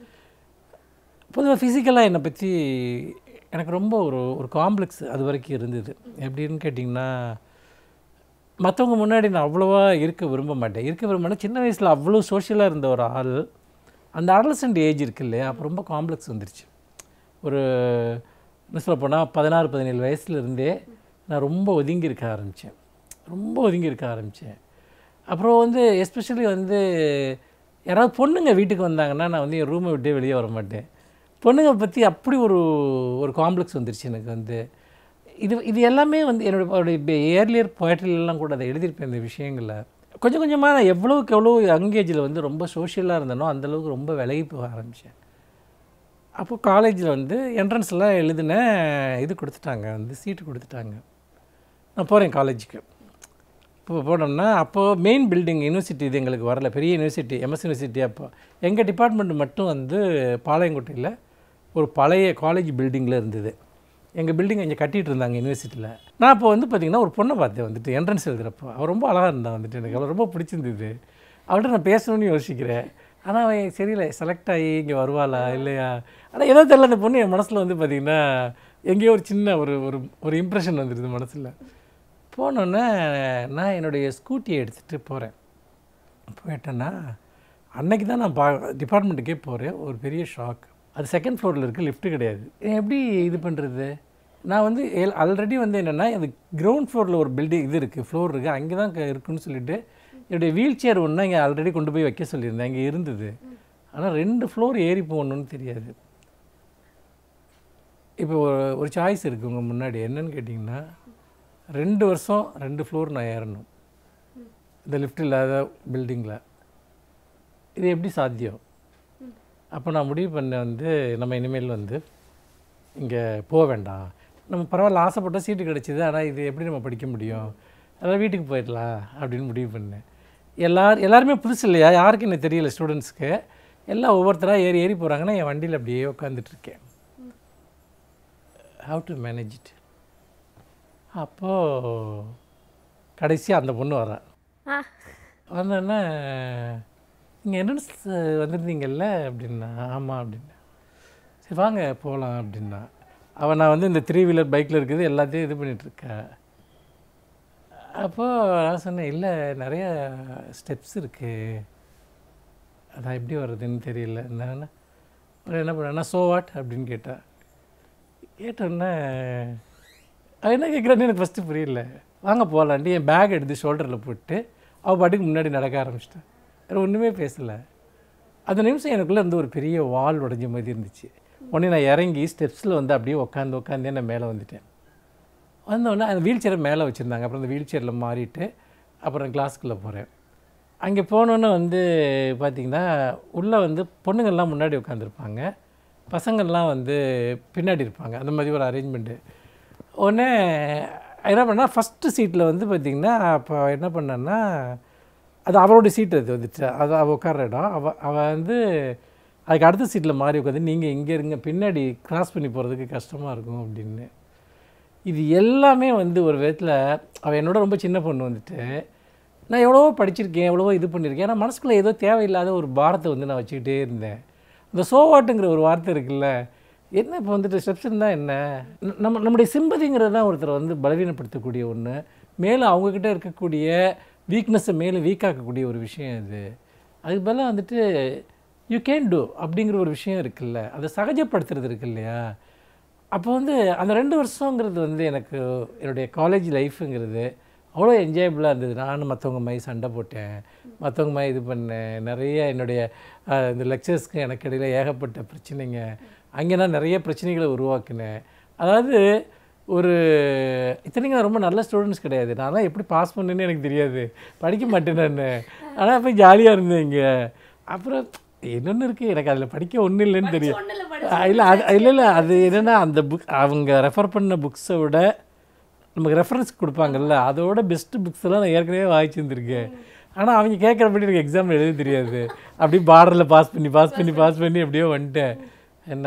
பொதுவாக ஃபிசிக்கலாக என்னை பற்றி எனக்கு ரொம்ப ஒரு ஒரு காம்ப்ளெக்ஸ் அது வரைக்கும் இருந்தது எப்படின்னு கேட்டிங்கன்னா மற்றவங்க முன்னாடி நான் அவ்வளோவா இருக்க விரும்ப மாட்டேன் இருக்க விரும்ப மாட்டேன் சின்ன வயசில் அவ்வளோ சோஷியலாக இருந்த ஒரு ஆள் அந்த அடலசன்ட் ஏஜ் இருக்கு இல்லையா அப்போ ரொம்ப காம்ப்ளெக்ஸ் வந்துருச்சு ஒரு என்ன சொல்ல போனால் பதினாறு பதினேழு வயசுலேருந்தே நான் ரொம்ப ஒதுங்கி இருக்க ஆரம்பித்தேன் ரொம்ப ஒதுங்கி இருக்க ஆரம்பித்தேன் அப்புறம் வந்து எஸ்பெஷலி வந்து யாராவது பொண்ணுங்க வீட்டுக்கு வந்தாங்கன்னா நான் வந்து என் ரூமை விட்டே வெளியே வர மாட்டேன் பொண்ணுங்க பற்றி அப்படி ஒரு ஒரு காம்ப்ளெக்ஸ் வந்துருச்சு எனக்கு வந்து இது இது எல்லாமே வந்து என்னோட ஏர்லியர் போய்ட்ரிலெலாம் கூட அதை எழுதியிருப்பேன் இந்த விஷயங்களை கொஞ்சம் கொஞ்சமாக நான் எவ்வளோக்கு எவ்வளோ யங்கேஜில் வந்து ரொம்ப சோஷியலாக இருந்தேனோ அந்தளவுக்கு ரொம்ப விலகி போக ஆரம்பித்தேன் அப்போ காலேஜில் வந்து என்ட்ரன்ஸ்லாம் எழுதினேன் இது கொடுத்துட்டாங்க வந்து சீட்டு கொடுத்துட்டாங்க நான் போகிறேன் காலேஜுக்கு இப்போ போனோம்னா அப்போது மெயின் பில்டிங் யூனிவர்சிட்டி இது எங்களுக்கு வரல பெரிய யூனிவர்சிட்டி எம்எஸ் யூனிவர்சிட்டி அப்போ எங்கள் டிபார்ட்மெண்ட் மட்டும் வந்து பாளையங்கோட்டையில் ஒரு பழைய காலேஜ் பில்டிங்கில் இருந்தது எங்கள் பில்டிங் இங்கே கட்டிகிட்டு இருந்தாங்க யூனிவர்சிட்டியில் நான் அப்போ வந்து பார்த்திங்கன்னா ஒரு பொண்ணை பார்த்தேன் வந்துட்டு என்ட்ரன்ஸ் எழுதுகிறப்போ அவள் ரொம்ப அழகாக இருந்தான் வந்துட்டு எனக்கு அவள் ரொம்ப பிடிச்சிருந்தது அவள்கிட்ட நான் பேசணும்னு யோசிக்கிறேன் ஆனால் அவன் சரியில்லை செலக்ட் ஆகி இங்கே வருவாளா இல்லையா ஆனால் ஏதோ தெரியல அந்த பொண்ணு என் மனசில் வந்து பார்த்திங்கன்னா எங்கேயோ ஒரு சின்ன ஒரு ஒரு ஒரு இம்ப்ரெஷன் வந்துடுது மனசில் போனோன்னே நான் என்னுடைய ஸ்கூட்டியை எடுத்துகிட்டு போகிறேன் போயிட்டேன்னா அன்னைக்கு தான் நான் பா டிபார்ட்மெண்ட்டுக்கே போகிறேன் ஒரு பெரிய ஷாக் அது செகண்ட் ஃப்ளோரில் இருக்குது லிஃப்ட்டு கிடையாது எப்படி இது பண்ணுறது நான் வந்து ஆல்ரெடி வந்து என்னென்னா அது கிரவுண்ட் ஃப்ளோரில் ஒரு பில்டிங் இது இருக்குது ஃப்ளோர் இருக்குது அங்கே தான் க- இருக்குன்னு சொல்லிட்டு என்னுடைய வீல் சேர் ஒன்று இங்கே ஆல்ரெடி கொண்டு போய் வைக்க சொல்லியிருந்தேன் இங்கே இருந்தது ஆனால் ரெண்டு ஃப்ளோர் ஏறி போகணுன்னு தெரியாது இப்போ ஒரு ஒரு சாய்ஸ் இருக்குது உங்கள் முன்னாடி என்னன்னு கேட்டிங்கன்னா ரெண்டு வருஷம் ரெண்டு ஃப்ளோர் நான் ஏறணும் இந்த லிஃப்ட் இல்லாத பில்டிங்கில் இது எப்படி சாத்தியம் அப்போ நான் முடிவு பண்ணேன் வந்து நம்ம இனிமேல் வந்து இங்கே போக வேண்டாம் நம்ம பரவாயில்ல ஆசைப்பட்ட சீட்டு கிடச்சிது ஆனால் இது எப்படி நம்ம படிக்க முடியும் அதான் வீட்டுக்கு போயிடலாம் அப்படின்னு முடிவு பண்ணேன் எல்லார் எல்லாருமே புதுசு இல்லையா யாருக்கும் எனக்கு தெரியல ஸ்டூடெண்ட்ஸ்க்கு எல்லாம் ஒவ்வொருத்தராக ஏறி ஏறி போகிறாங்கன்னா என் வண்டியில் அப்படியே உட்காந்துட்டு இருக்கேன் ஹவ் டு மேனேஜ் இட் அப்போது கடைசியாக அந்த பொண்ணு வரா ஆ வந்தோடனே நீங்கள் என்ட்ரன்ஸ் வந்திருந்தீங்கல்ல அப்படின்னா ஆமாம் அப்படின்னா சரி வாங்க போகலாம் அப்படின்னா அவன் நான் வந்து இந்த த்ரீ வீலர் பைக்கில் இருக்குது எல்லாத்தையும் இது பண்ணிகிட்ருக்கேன் அப்போது நான் சொன்னேன் இல்லை நிறைய ஸ்டெப்ஸ் இருக்குது அதான் எப்படி வர்றதுன்னு தெரியல என்னன்னா அப்புறம் என்ன பண்ணேன்னா சோ வாட் அப்படின்னு கேட்டா கேட்டோன்னே அவ என்ன கேட்குறான்னு எனக்கு ஃபஸ்ட்டு புரியல வாங்க போகலான்ட்டு என் பேக் எடுத்து ஷோல்டரில் போட்டு அவள் பாட்டுக்கு முன்னாடி நடக்க ஆரம்பிச்சிட்டேன் வேறு ஒன்றுமே பேசலை அந்த நிமிஷம் எனக்குள்ளே இருந்து ஒரு பெரிய வால் உடஞ்ச மாதிரி இருந்துச்சு உடனே நான் இறங்கி ஸ்டெப்ஸில் வந்து அப்படியே உட்காந்து உட்காந்தே நான் மேலே வந்துட்டேன் வந்தோடனே அந்த வீல் சேரை மேலே வச்சுருந்தாங்க அப்புறம் அந்த வீல் சேரில் மாறிட்டு அப்புறம் கிளாஸ்க்குள்ளே போகிறேன் அங்கே போனோன்னே வந்து பார்த்திங்கன்னா உள்ளே வந்து பொண்ணுங்கள்லாம் முன்னாடி உட்காந்துருப்பாங்க பசங்கள்லாம் வந்து பின்னாடி இருப்பாங்க அந்த மாதிரி ஒரு அரேஞ்ச்மெண்ட்டு உடனே என்ன பண்ணால் ஃபஸ்ட்டு சீட்டில் வந்து பார்த்திங்கன்னா அப்போ என்ன பண்ணேன்னா அது அவளுடைய சீட் அது வந்துட்டு அது அவள் உட்கார்ற இடம் அவள் அவள் வந்து அதுக்கு அடுத்த சீட்டில் மாறி உட்காந்து நீங்கள் இங்கே இருங்க பின்னாடி கிராஸ் பண்ணி போகிறதுக்கு கஷ்டமாக இருக்கும் அப்படின்னு இது எல்லாமே வந்து ஒரு விதத்தில் அவள் என்னோட ரொம்ப சின்ன பொண்ணு வந்துட்டு நான் எவ்வளவோ படிச்சிருக்கேன் எவ்வளவோ இது பண்ணியிருக்கேன் ஆனால் மனசுக்குள்ளே ஏதோ தேவையில்லாத ஒரு பாரத்தை வந்து நான் வச்சுக்கிட்டே இருந்தேன் இந்த சோவாட்டுங்கிற ஒரு வார்த்தை இருக்குல்ல என்ன இப்போ வந்துட்டு ஸ்டெப்ஷன் தான் என்ன ந- நம்ம நம்முடைய சிம்பதிங்கிறது தான் ஒருத்தரை வந்து பலவீனப்படுத்தக்கூடிய ஒன்று மேலும் அவங்கக்கிட்ட இருக்கக்கூடிய வீக்னஸை மேலும் வீக்காக்கக்கூடிய ஒரு விஷயம் இது அதுக்கு பதிலாக வந்துட்டு யூ கேன் டூ அப்படிங்கிற ஒரு விஷயம் இருக்குல்ல அதை சகஜப்படுத்துறது இருக்கு இல்லையா அப்போ வந்து அந்த ரெண்டு வருஷங்கிறது வந்து எனக்கு என்னுடைய காலேஜ் லைஃபுங்கிறது அவ்வளோ என்ஜாயபுளாக இருந்தது நானும் மற்றவங்க மாதிரி சண்டை போட்டேன் மற்றவங்க மாதிரி இது பண்ணேன் நிறைய என்னுடைய அஹ், இந்த லெக்சர்ஸ்க்கு எனக்கு இடையில ஏகப்பட்ட பிரச்சனைங்க அங்கே நான் நிறைய பிரச்சனைகளை உருவாக்கினேன் அதாவது ஒரு இத்தனைக்கும் நான் ரொம்ப நல்ல ஸ்டூடெண்ட்ஸ் கிடையாது நான்லாம் எப்படி பாஸ் பண்ணேன்னு எனக்கு தெரியாது படிக்க மாட்டேன் நான் ஆனால் போய் ஜாலியாக இருந்தேன் இங்கே அப்புறம் என்னொன்று இருக்குது எனக்கு அதில் படிக்க ஒன்றும் இல்லைன்னு தெரியும் இல்லை அது இல்லை இல்லை அது என்னென்னா அந்த புக் அவங்க ரெஃபர் பண்ண புக்ஸை விட நமக்கு ரெஃபரன்ஸ் கொடுப்பாங்கல்ல அதோட பெஸ்ட்டு புக்ஸ் எல்லாம் நான் ஏற்கனவே வாங்கிச்சிருந்துருக்கேன் ஆனால் அவங்க கேட்குறபடி எனக்கு எக்ஸாம் எழுத தெரியாது அப்படியே பார்டரில் பாஸ் பண்ணி பாஸ் பண்ணி பாஸ் பண்ணி அப்படியே வந்துட்டேன் என்ன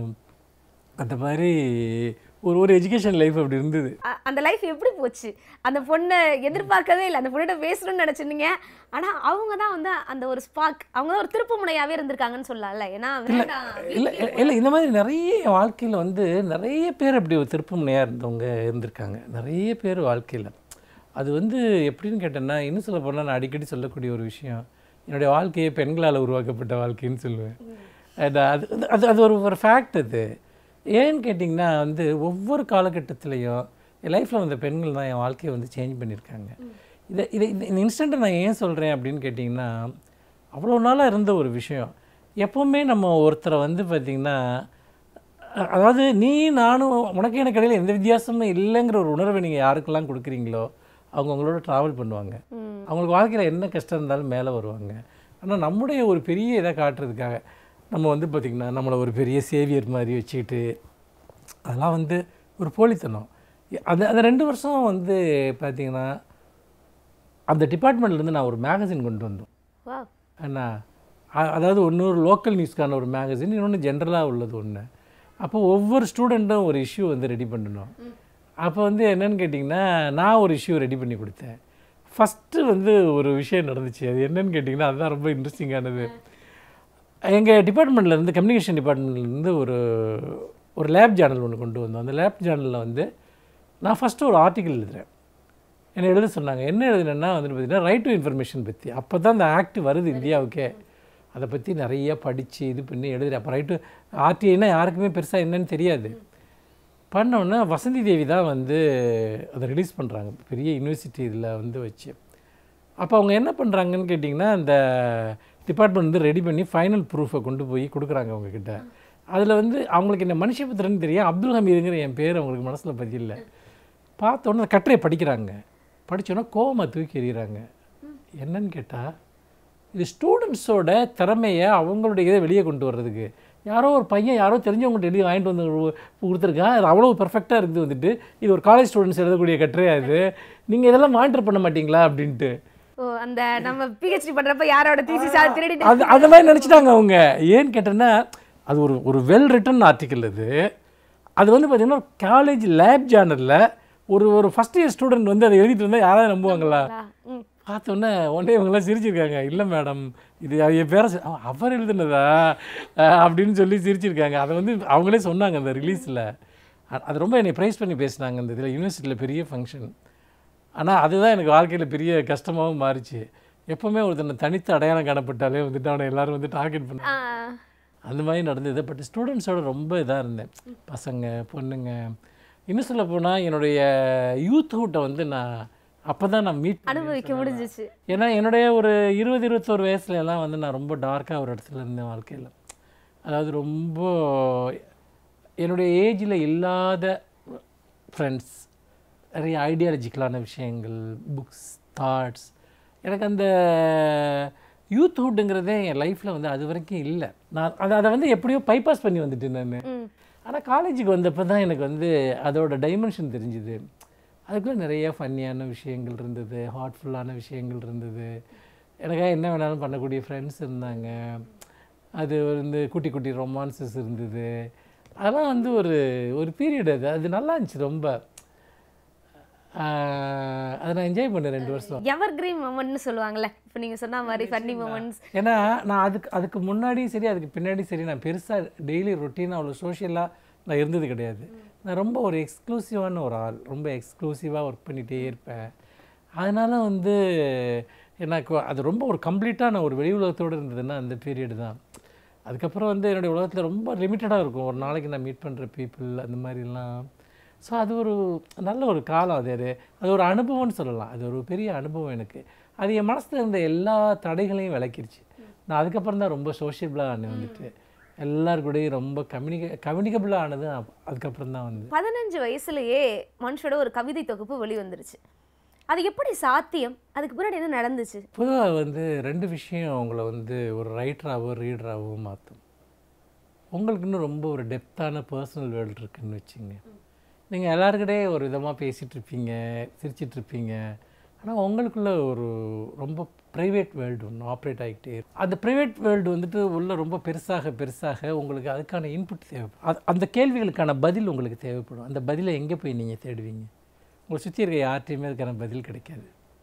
அந்த மாதிரி ஒரு ஒரு எஜுகேஷன் லைஃப் அப்படி இருந்தது அ- அந்த லைஃப் எப்படி போச்சு அந்த பொண்ணை எதிர்பார்க்கவே இல்லை அந்த பொண்ணிட்ட பேசணும்னு நினைச்சிருந்தீங்க ஆனா அவங்க தான் வந்து அந்த ஒரு ஸ்பார்க் அவங்க தான் ஒரு திருப்பு முனையாவே இருந்திருக்காங்கன்னு சொல்லலாம்ல ஏன்னா வேண்டாம் இல்லை இல்லை இந்த மாதிரி நிறைய வாழ்க்கையில் வந்து நிறைய பேர் அப்படி ஒரு திருப்புமுனையாக இருந்தவங்க இருந்திருக்காங்க நிறைய பேர் வாழ்க்கையில் அது வந்து எப்படின்னு கேட்டேன்னா இன்னும் சொல்ல போனால் நான் அடிக்கடி சொல்லக்கூடிய ஒரு விஷயம் என்னுடைய வாழ்க்கையே பெண்களால் உருவாக்கப்பட்ட வாழ்க்கைன்னு சொல்லுவேன் அது அது அது அது ஒரு ஒரு ஃபேக்ட் அது ஏன்னு கேட்டிங்கன்னா வந்து ஒவ்வொரு காலகட்டத்திலையும் என் லைஃப்பில் வந்த பெண்கள் தான் என் வாழ்க்கையை வந்து சேஞ்ச் பண்ணியிருக்காங்க இதை இதை இந்த இந்த இன்ஸ்டண்ட்டை நான் ஏன் சொல்கிறேன் அப்படின்னு கேட்டிங்கன்னா அவ்வளோ நாளாக இருந்த ஒரு விஷயம் எப்போவுமே நம்ம ஒருத்தரை வந்து பார்த்திங்கன்னா அ- அதாவது நீ நானும் உனக்கு எனக்கு இடையில எந்த வித்தியாசமும் இல்லைங்கிற ஒரு உணர்வை நீங்கள் யாருக்கெல்லாம் கொடுக்குறீங்களோ அவங்க உங்களோட ட்ராவல் பண்ணுவாங்க ம். அவங்களுக்கு வாழ்க்கையில் என்ன கஷ்டம் இருந்தாலும் மேலே வருவாங்க ஆனால் நம்முடைய ஒரு பெரிய இதை காட்டுறதுக்காக நம்ம வந்து பார்த்திங்கன்னா நம்மளை ஒரு பெரிய சேவியர் மாதிரி வச்சுக்கிட்டு அதெல்லாம் வந்து ஒரு போலித்தனம் அது அந்த ரெண்டு வருஷம் வந்து பார்த்திங்கன்னா அந்த டிபார்ட்மெண்ட்லேருந்து நான் ஒரு மேகசின் கொண்டு வந்தோம் Wow. அண்ணா அ- அதாவது ஒன்று ஒரு லோக்கல் நியூஸ்க்கான ஒரு மேகசின் இன்னொன்று ஜென்ரலாக உள்ளது ஒன்று அப்போ ஒவ்வொரு ஸ்டூடெண்ட்டும் ஒரு இஷ்யூ வந்து ரெடி பண்ணணும் அப்போ வந்து என்னன்னு கேட்டிங்கன்னா நான் ஒரு இஷ்யூ ரெடி பண்ணி கொடுத்தேன் ஃபஸ்ட்டு வந்து ஒரு விஷயம் நடந்துச்சு அது என்னன்னு கேட்டிங்கன்னா அதுதான் ரொம்ப இன்ட்ரெஸ்டிங்கானது எங்கள் டிபார்ட்மெண்ட்லேருந்து கம்யூனிகேஷன் டிபார்ட்மெண்ட்லேருந்து ஒரு ஒரு லேப் ஜேர்னல் ஒன்று கொண்டு வந்தோம் அந்த லேப் ஜேர்னலில் வந்து நான் ஃபஸ்ட்டு ஒரு ஆர்டிக்கல் எழுதுறேன் என்னை எழுத சொன்னாங்க என்ன எழுதுனேன்னா வந்துட்டு பார்த்தீங்கன்னா ரைட் டு இன்ஃபர்மேஷன் பற்றி அப்போ தான் அந்த ஆக்ட் வருது இந்தியாவுக்கே அதை பற்றி நிறைய படித்து இது பண்ணி எழுதுறேன் அப்போ ரைட்டு ஆர்டிஐனா யாருக்குமே பெருசாக என்னன்னு தெரியாது பண்ணோன்னே வசந்தி தேவி தான் வந்து அதை ரிலீஸ் பண்ணுறாங்க பெரிய யூனிவர்சிட்டி இதில் வந்து வச்சு அப்போ அவங்க என்ன பண்ணுறாங்கன்னு கேட்டிங்கன்னா அந்த டிபார்ட்மெண்ட் வந்து ரெடி பண்ணி ஃபைனல் ப்ரூஃபை கொண்டு போய் கொடுக்குறாங்க அவங்கக்கிட்ட அதில் வந்து அவங்களுக்கு என்ன மனுஷபுத்திரன்னு தெரியும் அப்துல் ஹமீதுங்கிற என் பேர் அவங்களுக்கு மனசில் பதியல பார்த்த உடனே அந்த கட்டுரையை படிக்கிறாங்க படிச்சோன்னே கோவமா தூக்கி எறிகிறாங்க என்னன்னு கேட்டால் இது ஸ்டூடெண்ட்ஸோட திறமையை அவங்களுடைய இதை வெளியே கொண்டு வர்றதுக்கு யாரோ ஒரு பையன் யாரோ தெரிஞ்சவங்கள்ட்ட எழுதி வாங்கிட்டு வந்து கு- கொடுத்துருக்கான் அது அவ்வளோ பெர்ஃபெக்டாக இருக்குது வந்துட்டு இது ஒரு காலேஜ் ஸ்டூடெண்ட்ஸ் எழுதக்கூடிய கட்டுரையா இது நீங்கள் இதெல்லாம் மானிட்டர் பண்ண மாட்டீங்களா அப்படின்ட்டு ஓ அந்த நம்ம பிஹெச்டி பண்றப்ப யாரோட தீசிஸ் திருடிட்டு அது அந்த மாதிரி நினச்சிட்டாங்க அவங்க ஏன்னு கேட்டேன்னா அது ஒரு ஒரு வெல் ரிட்டன் ஆர்டிக்கல் அது அது வந்து பார்த்தீங்கன்னா காலேஜ் லேப் ஜேர்னலில் ஒரு ஒரு ஃபஸ்ட் இயர் ஸ்டூடெண்ட் வந்து அதை எழுதிட்டு இருந்தால் யாராவது நம்புவாங்களா ம். பார்த்தோன்னே உடனே இவங்கெல்லாம் சிரிச்சிருக்காங்க இல்லை மேடம் இது அது என் பேரை சொ- அவ- அவர் எழுதுனதா அஹ் அப்படின்னு சொல்லி சிரிச்சிருக்காங்க அதை வந்து அவங்களே சொன்னாங்க அந்த ரிலீஸில் அது ரொம்ப என்னை ப்ரைஸ் பண்ணி பேசினாங்க அந்த இதில் யூனிவர்சிட்டியில் பெரிய ஃபங்க்ஷன் ஆனால் அதுதான் எனக்கு வாழ்க்கையில் பெரிய கஷ்டமாகவும் மாறிச்சு எப்போவுமே ஒருத்தனை தனித்து அடையாளம் காணப்பட்டாலே வந்துட்டு அவனை எல்லாரும் வந்து டார்கெட் பண்ண ஆ, அந்த மாதிரி நடந்தது பட் ஸ்டூடெண்ட்ஸோட ரொம்ப இதாக இருந்தேன் பசங்க பொண்ணுங்க இன்னும் சொல்ல போனால் என்னுடைய யூத்ஹுட்டை வந்து நான் அப்போ தான் நான் மீட் அனுபவிக்க முடிஞ்சிச்சு ஏன்னா என்னுடைய ஒரு இருபது இருபத்தோரு வயசுல எல்லாம் வந்து நான் ரொம்ப டார்க்காக ஒரு இடத்துல இருந்தேன் வாழ்க்கையில் அதாவது ரொம்ப என்னுடைய ஏஜில் இல்லாத ஃப்ரெண்ட்ஸ் நிறைய ஐடியாலஜிக்கலான விஷயங்கள் புக்ஸ் தாட்ஸ் எனக்கு அந்த யூத் ஹுட்டுங்கிறதே என் லைஃப்பில் வந்து அது வரைக்கும் இல்லை நான் அதை அதை வந்து எப்படியோ பைபாஸ் பண்ணி வந்துட்டேன் நான் ம் ஆனால் காலேஜுக்கு வந்தப்போ தான் எனக்கு வந்து அதோட டைமென்ஷன் தெரிஞ்சுது அதுக்குள்ளே நிறைய ஃபன்னியான விஷயங்கள் இருந்தது ஹார்ட்ஃபுல்லான விஷயங்கள் இருந்தது எனக்காக என்ன வேணாலும் பண்ணக்கூடிய ஃப்ரெண்ட்ஸ் இருந்தாங்க அது வந்து குட்டி குட்டி ரொமான்சஸ் இருந்தது அதெல்லாம் வந்து ஒரு ஒரு பீரியட் அது அது நல்லா இருந்துச்சு ரொம்ப ஆஹ் அதை நான் என்ஜாய் பண்ணேன் ரெண்டு வருஷம் எவர் கிரீன் மொமெண்ட்னு சொல்லுவாங்கல்ல இப்போ நீங்க சொன்ன மாதிரி ஃபன்னி மொமெண்ட்ஸ் ஏன்னா நான் அதுக்கு அதுக்கு முன்னாடியும் சரி அதுக்கு பின்னாடியும் சரி நான் பெருசாக டெய்லி ரொட்டீனாக அவ்வளோ சோஷியலாக நான் இருந்தது கிடையாது நான் ரொம்ப ஒரு எக்ஸ்க்ளூசிவான ஒரு ஆள் ரொம்ப எக்ஸ்க்ளூசிவாக ஒர்க் பண்ணிகிட்டே இருப்பேன் அதனால் வந்து எனக்கு அது ரொம்ப ஒரு கம்ப்ளீட்டான ஒரு வெளி உலகத்தோடு இருந்ததுன்னா அந்த பீரியட் தான் அதுக்கப்புறம் வந்து என்னுடைய உலகத்தில் ரொம்ப லிமிட்டடாக இருக்கும் ஒரு நாளைக்கு நான் மீட் பண்ணுற பீப்புள் அந்த மாதிரிலாம் ஸோ அது ஒரு நல்ல ஒரு காலம் அது அது அது ஒரு அனுபவம்னு சொல்லலாம் அது ஒரு பெரிய அனுபவம் எனக்கு அது என் மனசில் இருந்த எல்லா தடைகளையும் விளக்கிருச்சு நான் அதுக்கப்புறம் தான் ரொம்ப சோஷியபிளாக ஆனேன் வந்துட்டு எல்லார் கூடயும் ரொம்ப கம்யூனிகே கம்யூனிகபிளாக ஆனது அப்- அதுக்கப்புறம் தான் வந்து பதினஞ்சு வயசுலயே மனுஷோட ஒரு கவிதை தொகுப்பு வெளிவந்துருச்சு அது எப்படி சாத்தியம் அதுக்கு பின்னாடி என்ன நடந்துச்சு பொதுவாக வந்து ரெண்டு விஷயம் உங்களை வந்து ஒரு ரைட்டராகவோ ரீடராகவோ மாற்றும் உங்களுக்கு இன்னும் ரொம்ப ஒரு டெப்த்தான பர்சனல் வேர்ல்டு இருக்குன்னு வச்சுங்க நீங்கள் எல்லாருக்கிட்டே ஒரு விதமாக பேசிகிட்டு இருப்பீங்க சிரிச்சிட்டு இருப்பீங்க ஆனால் உங்களுக்குள்ள ஒரு ரொம்ப ப்ரைவேட் வேர்ல்டு ஒன்று ஆப்ரேட் ஆகிட்டே இருக்கும் அந்த ப்ரைவேட் வேர்ல்டு வந்துட்டு உள்ள ரொம்ப பெருசாக பெருசாக உங்களுக்கு அதுக்கான இன்புட் தேவைப்படும் அது அந்த கேள்விகளுக்கான பதில் உங்களுக்கு தேவைப்படும் அந்த பதிலை எங்கே போய் நீங்கள் தேடுவீங்க உங்களை சுற்றி இருக்க யார்கிட்டையுமே அதுக்கான பதில் கிடைக்காது